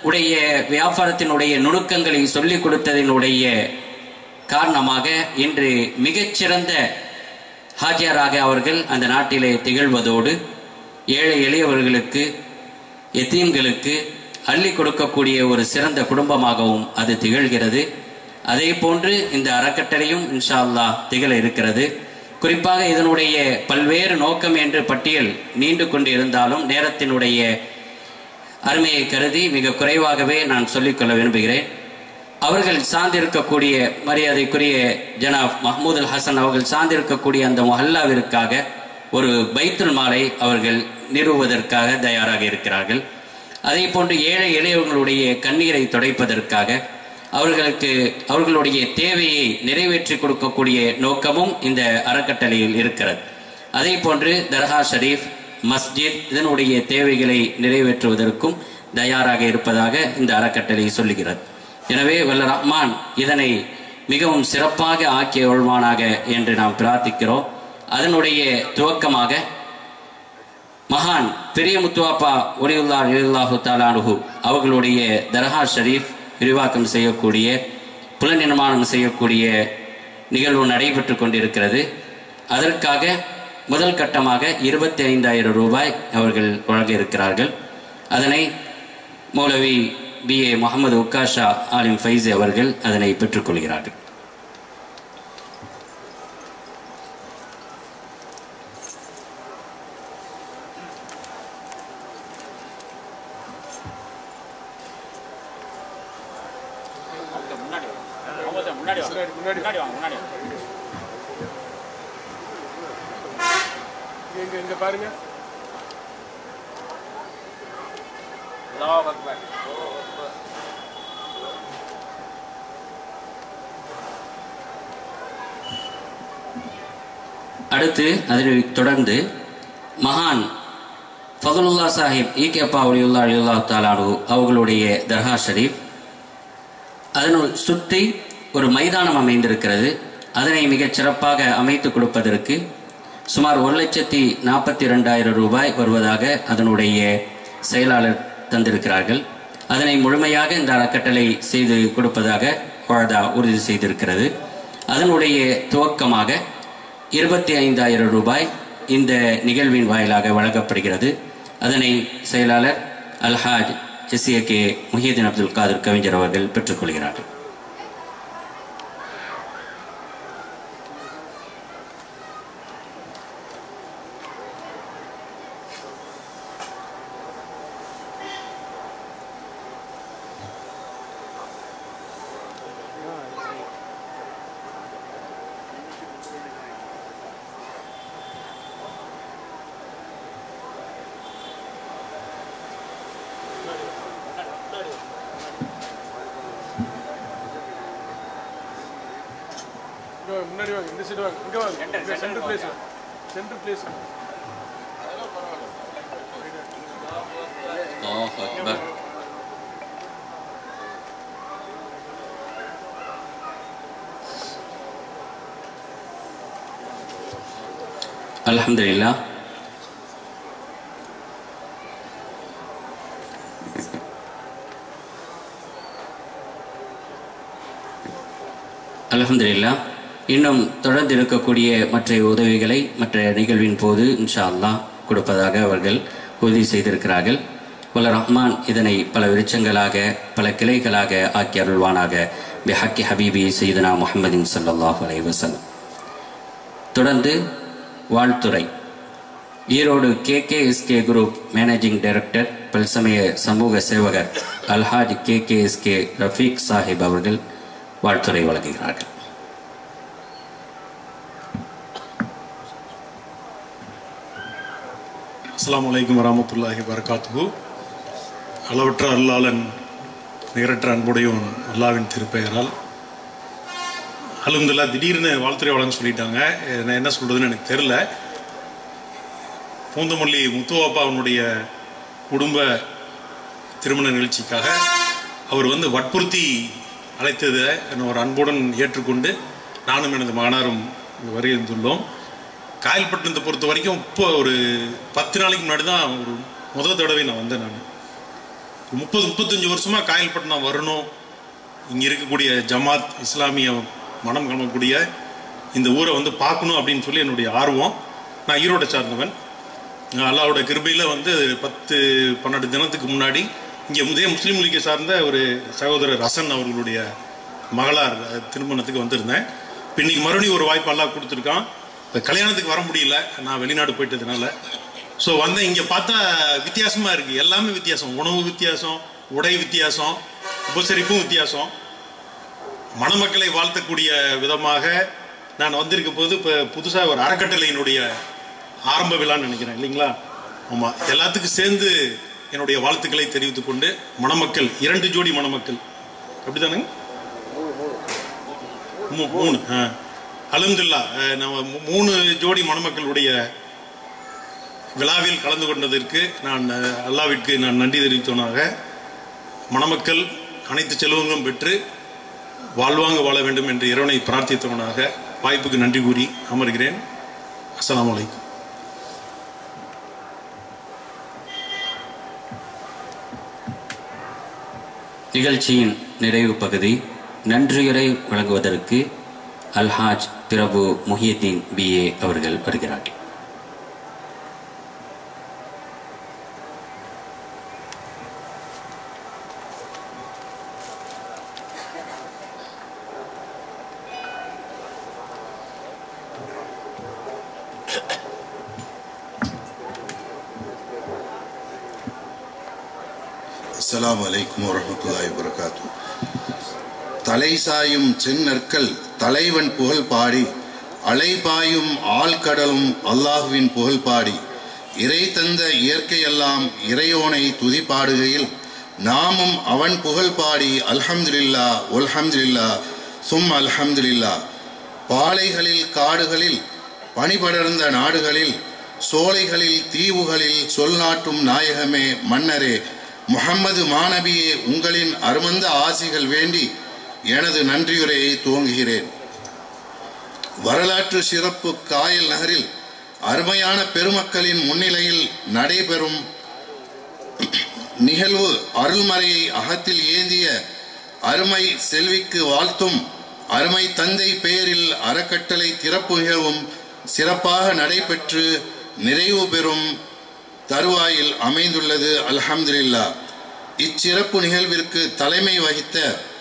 உடைய வியாபாரத்தினுடைய நுணுக்கங்களை சொல்லிக் கொடுத்ததினுடைய காரணமாக இன்று மிகச்சிறந்த ஹாஜியாராக அவர்கள் அந்த நாட்டிலே திகழ்வதோடு ஏழை எளியவர்களுக்கு எத்தீம்களுக்கு அள்ளி கொடுக்கக்கூடிய ஒரு சிறந்த குடும்பமாகவும் அது திகழ்கிறது அதே போன்று இந்த அறக்கட்டளையும் இன்ஷா அல்லாஹ் திகழ இருக்கிறது குறிப்பாக இதனுடைய பல்வேறு நோக்கம் என்று பட்டியல் நீண்டு கொண்டு இருந்தாலும் நேரத்தினுடைய அருமையை கருதி மிக குறைவாகவே நான் சொல்லிக்கொள்ள விரும்புகிறேன் அவர்கள் சார்ந்திருக்கக்கூடிய மரியாதைக்குரிய ஜனாப் மஹ்மூத் அல் ஹசன் அவர்கள் சார்ந்திருக்கக்கூடிய அந்த மொஹல்லாவிற்காக ஒரு பைத்துல் மாலை அவர்கள் நிறுவுவதற்காக தயாராக இருக்கிறார்கள் அதே போன்று ஏழை எளியவர்களுடைய கண்ணீரை துடைப்பதற்காக அவர்களுக்கு அவர்களுடைய தேவையை நிறைவேற்றி கொடுக்கக்கூடிய நோக்கமும் இந்த அறக்கட்டளையில் இருக்கிறது அதே போன்று தர்கா ஷரீஃப் மஸ்ஜித் இதனுடைய தேவைகளை நிறைவேற்றுவதற்கும் தயாராக இருப்பதாக இந்த அறக்கட்டளை சொல்லுகிறது எனவே வல்ல ரஹ்மான் இதனை மிகவும் சிறப்பாக ஆக்கிய கொள்வானாக என்று நாம் பிரார்த்திக்கிறோம் அதனுடைய துவக்கமாக மகான் பெரிய முத்துவாப்பா ஒலியுல்லா இல்லாஹு தாலானுகு அவர்களுடைய தர்கா ஷரீஃப் விரிவாக்கம் செய்யக்கூடிய புலநிர்மாணம் செய்யக்கூடிய நிகழ்வு நடைபெற்று கொண்டிருக்கிறது அதற்காக முதல் கட்டமாக இருபத்தி ஐந்தாயிரம் ரூபாய் அவர்கள் வழங்க இருக்கிறார்கள் அதனை மௌலவி பி ஏ முகமது உக்காஷா ஆலிம் ஃபைசி அவர்கள் அதனை பெற்றுக்கொள்கிறார்கள் முன்னாடி வாங்க முன்னாடி முன்னாடி வாங்க முன்னாடி வாங்க இங்க இங்க பாருங்க அல்லாஹ் அக்பர் அடுத்து அதனை தொடர்ந்து மகான் ஃபதுலுல்லா சாஹிப் ஈ கேப்பா ஒலியுல்லா அலியுல்லா தாலானு அவர்களுடைய தர்கா ஷரீஃப் அதனை சுற்றி ஒரு மைதானம் அமைந்திருக்கிறது அதனை மிகச் சிறப்பாக அமைத்து கொடுப்பதற்கு சுமார் ஒரு லட்சத்தி நாற்பத்தி ரெண்டாயிரம் ரூபாய் வருவதாக அதனுடைய செயலாளர் தந்திருக்கிறார்கள் அதனை முழுமையாக இந்த அறக்கட்டளை செய்து கொடுப்பதாக வாழதா உறுதி செய்திருக்கிறது அதனுடைய துவக்கமாக இருபத்தி ஐந்தாயிரம் ரூபாய் இந்த நிகழ்வின் வாயிலாக வழங்கப்படுகிறது அதனை செயலாளர் அல்ஹாஜ் எஸ்ஏ கே முஹியதீன் அப்துல் காதர் கவிஞர் அவர்கள் பெற்றுக்கொள்கிறார்கள் இங்க வாங்க, முன்னாடி வாங்க இந்த சைடு வாங்க இங்க வாங்க இங்க சென்டர் பிளேஸ் சென்டர் பிளேஸ் அல்ஹம்துலில்லாஹ் அல்ஹம்துலில்லாஹ் இன்னும் தொடர்ந்து இருக்கக்கூடிய மற்ற உதவிகளை மற்ற நிகழ்வின் போது இன்ஷா அல்லாஹ் கொடுப்பதாக அவர்கள் உறுதி செய்திருக்கிறார்கள் வல்ல ரஹ்மான் இதனை பல விருட்சங்களாக பல கிளைகளாக ஆக்கி அருள்வானாக பிஹக்கி ஹபீபி சையதுனா முஹம்மதின் ஸல்லல்லாஹு அலைஹி வஸல்லம் தொடர்ந்து வாழ்த்துறை Erode K K S K group managing director பல்சமய சமூக சேவகர் அல்ஹாஜ் K K S K Rafeeq Sahib அவர்கள் வாழ்த்துறை வழங்குகிறார்கள் அஸ்ஸலாமு அலைக்கும் வரமத்துல்லாஹி வரகாத்துகு அளவற்ற அல்லாளன் நிகரற்ற அன்புடையவன் அல்லாவின் திருப்பெயரால் அலுங்கல்லா திடீர்னு வாழ்த்துறை வழங்க சொல்லிட்டாங்க நான் என்ன சொல்றதுன்னு எனக்கு தெரில பூந்தமல்லி முத்துவாப்பா அவனுடைய குடும்ப திருமண நிகழ்ச்சிக்காக அவர் வந்து வற்புறுத்தி அழைத்ததை என்னை ஒரு அன்புடன் ஏற்றுக்கொண்டு நானும் எனது மாணவரும் இங்கு வருகின்றுள்ளோம் காயல்பட்டினத்தை பொறுத்த வரைக்கும் இப்போ ஒரு பத்து நாளைக்கு முன்னாடி தான் ஒரு முதல் தடவை நான் வந்தேன் நான் முப்பது முப்பத்தஞ்சு வருஷமா காயல்பட்டினம் வரணும் இங்கே இருக்கக்கூடிய ஜமாத் இஸ்லாமிய மனம் கிளம்பக்கூடிய இந்த ஊரை வந்து பார்க்கணும் அப்படின்னு சொல்லி என்னுடைய ஆர்வம் நான் ஈரோடை சார்ந்தவன் நான் அல்லாவோட கிருபையில் வந்து பத்து பன்னெண்டு தினத்துக்கு முன்னாடி இங்கே முந்தைய முஸ்லீம் லீக்கை சார்ந்த ஒரு சகோதரர் ரசன் அவர்களுடைய மகளார் அஹ், திருமணத்துக்கு வந்திருந்தேன் இப்ப இன்னைக்கு மறுபடியும் ஒரு வாய்ப்பு எல்லாம் கொடுத்துருக்கான் இப்ப கல்யாணத்துக்கு வர முடியல நான் வெளிநாடு போயிட்டதுனால ஸோ வந்தேன் இங்கே பார்த்தா வித்தியாசமாக இருக்குது எல்லாமே வித்தியாசம் உணவு வித்தியாசம் உடை வித்தியாசம் உபசரிப்பும் வித்தியாசம் மணமக்களை வாழ்த்தக்கூடிய விதமாக நான் வந்திருக்க போது இப்போ புதுசாக ஒரு அறக்கட்டளையினுடைய ஆரம்ப விழான்னு நினைக்கிறேன் இல்லைங்களா ஆமாம் எல்லாத்துக்கும் சேர்ந்து என்னுடைய வாழ்த்துக்களை தெரிவித்துக் கொண்டு மணமக்கள் இரண்டு ஜோடி மணமக்கள் அப்படிதானுங்க மூ- மூணு ஆ அலமதுல்லா நம்ம மூ- மூணு ஜோடி மணமக்களுடைய விழாவில் கலந்து கொண்டதற்கு நான் அஹ், அல்லாவிற்கு நான் நன்றி தெரிவித்தவனாக மணமக்கள் அனைத்து செல்வங்களும் பெற்று வாழ்வாங்க வாழ வேண்டும் என்று இறைவனை பிரார்த்தித்தவனாக வாய்ப்புக்கு நன்றி கூறி அமர்கிறேன் அஸ்ஸலாமு அலைக்கும் நிகழ்ச்சியின் நிறைவு பகுதி நன்றியுரை வழங்குவதற்கு அல்ஹாஜ் பிரபு முஹியத்தீன் பிஏ அவர்கள் வருகிறார் அஸ்ஸலாமு அலைக்கும் வரஹ்மத்துல்லாஹி வபரகாத்து தலை சாயும் செந்நற்கள் தலைவன் புகழ் பாடி அலைபாயும் ஆழ்கடலும் அல்லாஹுவின் புகழ் பாடி இறை தந்த இயற்கையெல்லாம் இறையோனை துதி பாடுகையில் நாமும் அவன் புகழ் பாடி அல்ஹம்துலில்லா உல்ஹம்துலில்லா சும் அல்ஹம்துலில்லா பாலைகளில் காடுகளில் பனிபடர்ந்த நாடுகளில் சோலைகளில் தீவுகளில் சொல் நாட்டும் நாயகமே மன்னரே முகம்மது மாநபியே உங்களின் அருமந்த ஆசிகள் வேண்டி எனது நன்றியுரையை துவங்குகிறேன் வரலாற்று சிறப்பு காயல் நகரில் அருமையான பெருமக்களின் முன்னிலையில் நடைபெறும் நிகழ்வு அருள்மறையை அகத்தில் ஏந்திய அருமை செல்விக்கு வாழ்த்தும் அருமை தந்தை பெயரில் அறக்கட்டளை திறப்பு நிகழ்வும் சிறப்பாக நடைபெற்று நிறைவு பெறும் தருவாயில் அமைந்துள்ளது அல்ஹம்துலில்லா இச்சிறப்பு நிகழ்விற்கு தலைமை வகித்த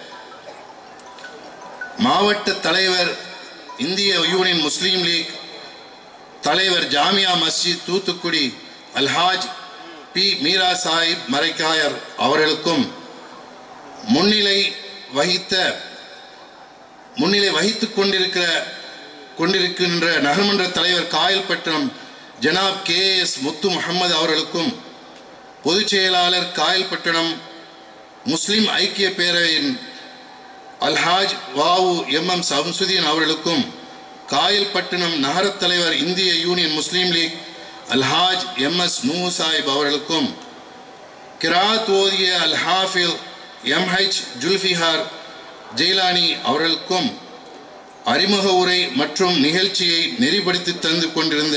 மாவட்ட தலைவர் இந்திய யூனியன் முஸ்லீம் லீக் தலைவர் ஜாமியா மஸ்ஜித் தூத்துக்குடி அல்ஹாஜ் பி மீரா சாஹிப் மரைக்காயர் அவர்களுக்கும் முன்னிலை வகித்த முன்னிலை வகித்துக் கொண்டிருக்கிற கொண்டிருக்கின்ற நகர்மன்ற தலைவர் காயல்பட்டினம் ஜனாப் கே எஸ் முத்து முகமது அவர்களுக்கும் பொதுச் செயலாளர் காயல்பட்டினம் முஸ்லிம் ஐக்கிய பேரவையின் அல்ஹாஜ் வாவு எம் எம் சம்சுதீன் அவர்களுக்கும் காயல்பட்டினம் நகரத் தலைவர் இந்திய யூனியன் முஸ்லீம் லீக் அல்ஹாஜ் எம் எஸ் நூ சாஹிப் அவர்களுக்கும் கிராத் ஓதிய அல் ஹாஃபில் எம் ஹெச் ஜுல்ஃபிஹார் ஜெயிலானி அவர்களுக்கும் அறிமுக உரை மற்றும் நிகழ்ச்சியை நெறிப்படுத்தி தந்து கொண்டிருந்த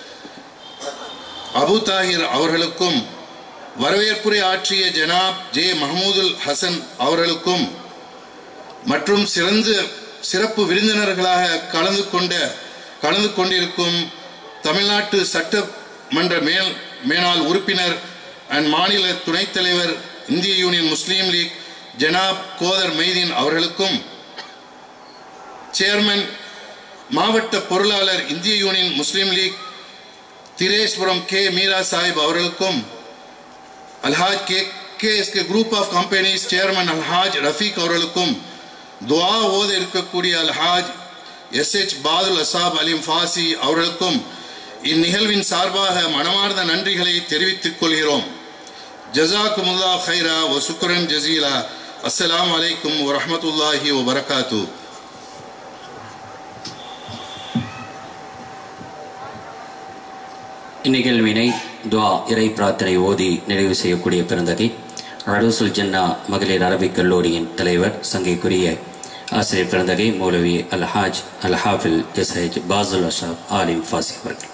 அபு தாஹிர் அவர்களுக்கும் வரவேற்புரை ஆற்றிய ஜனாப் ஜே மஹமூதுல் ஹசன் அவர்களுக்கும் மற்றும் சிறந்த சிறப்பு விருந்தினர்களாக கலந்து கொண்ட கலந்து கொண்டிருக்கும் தமிழ்நாட்டு சட்டமன்ற மேல் மேனாள் உறுப்பினர் அண்ட் மாநில துணைத் தலைவர் இந்திய யூனியன் முஸ்லீம் லீக் ஜனாப் கோதர் மெய்தீன் அவர்களுக்கும் சேர்மன் மாவட்ட பொருளாளர் இந்திய Union Muslim League Threswaram K Meera Sahib அவர்களுக்கும் அல்ஹாஜ் K K S K group of companies chairman அல்ஹாஜ் ரஃபீக் அவர்களுக்கும் துவா ஓத இருக்கக்கூடிய அல்ஹாஜ் எஸ் எச் பாதுல் அசாப் அலிம் ஃபாசி அவர்களுக்கும் இந்நிகழ்வின் சார்பாக மனமார்ந்த நன்றிகளை தெரிவித்துக் கொள்கிறோம் ஜசாக்குமுல்லா ஹைரா வ சுக்ரன் ஜசீலா அஸ்ஸலாமு அலைக்கும் வரஹ்மத்துல்லாஹி வ பரகாத்து இந்நிகழ்வினை துவா இறை பிரார்த்தனை ஓதி நிறைவு செய்யக்கூடிய பிறந்தகை அரூசுல் ஜன்னா மகளிர் அரபிக் கல்லூரியின் தலைவர் சங்கைக்குரிய ஆசிரியர் பிறந்தகை மௌலவி அல்ஹாஜ் அல் ஹாஃபில் எஸ்ஹெச் பாசுல் அஷாப் ஆலிம் ஃபாசி அவர்கள்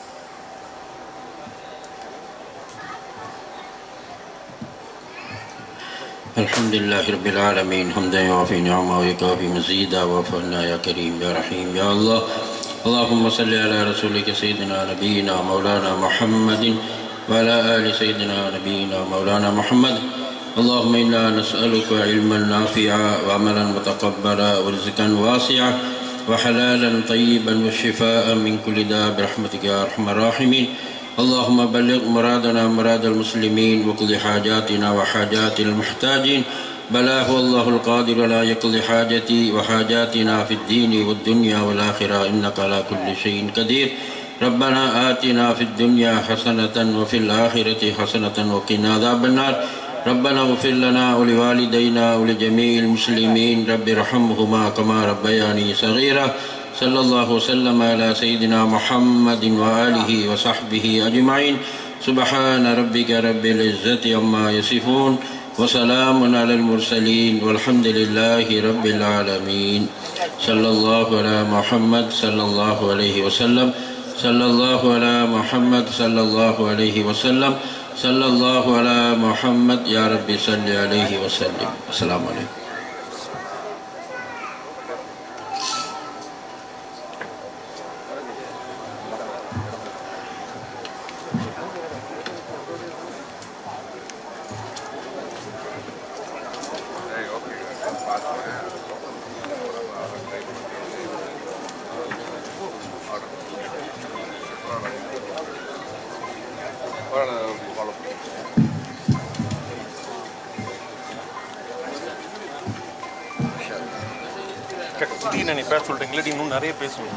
الحمد لله رب العالمين حمدا يوافي نعمه ويكافي مزيدا وفعلنا يا كريم يا رحيم يا الله اللهم صل على رسولك سيدنا نبينا مولانا محمد وعلى آل سيدنا نبينا مولانا محمد اللهم إنا نسألك علما نافعا وعملا متقبلا ورزقا واسعا وحلالا طيبا وشفاء من كل داء برحمتك يا أرحم الراحمين اللهم بلغ مرادنا مراد المسلمين وقض حاجاتنا وحاجات المحتاجين بلى هو الله القادر ولا يقضي حاجتي وحاجاتنا في الدين والدنيا والآخرة إنك على كل شيء قدير ربنا آتنا في الدنيا حسنة وفي الآخرة حسنة وقنا عذاب النار ربنا اغفر لنا ولوالدينا ولجميع المسلمين رب ارحمهما كما ربياني صغيرا صلى الله وسلم على سيدنا محمد وآله وصحبه أجمعين سبحان ربك رب العزة عما يصفون وسلام على المرسلين والحمد لله رب العالمين صلى الله على محمد صلى الله عليه وسلم صلى الله على محمد صلى الله عليه وسلم صلى الله على محمد يا رب صل عليه وسلم السلام عليكم திடீர்னு நீ பேச சொல்லிட்டீங்க இல்லாட்டி இன்னும் நிறைய பேசுவேன்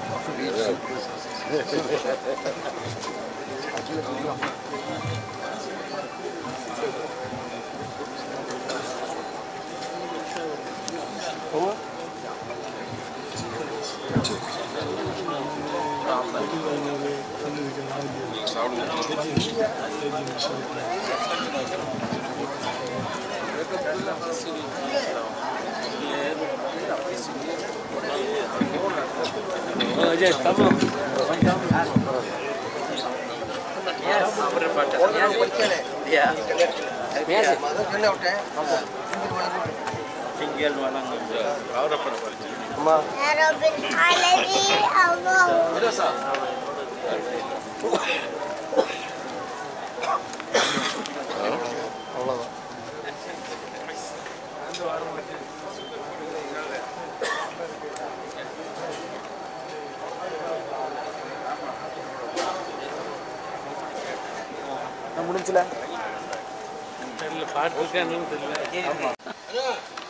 يا رب العالمين الله முடிஞ்சுல தெரியல பாட்டு இருக்கா என்னன்னு தெரியல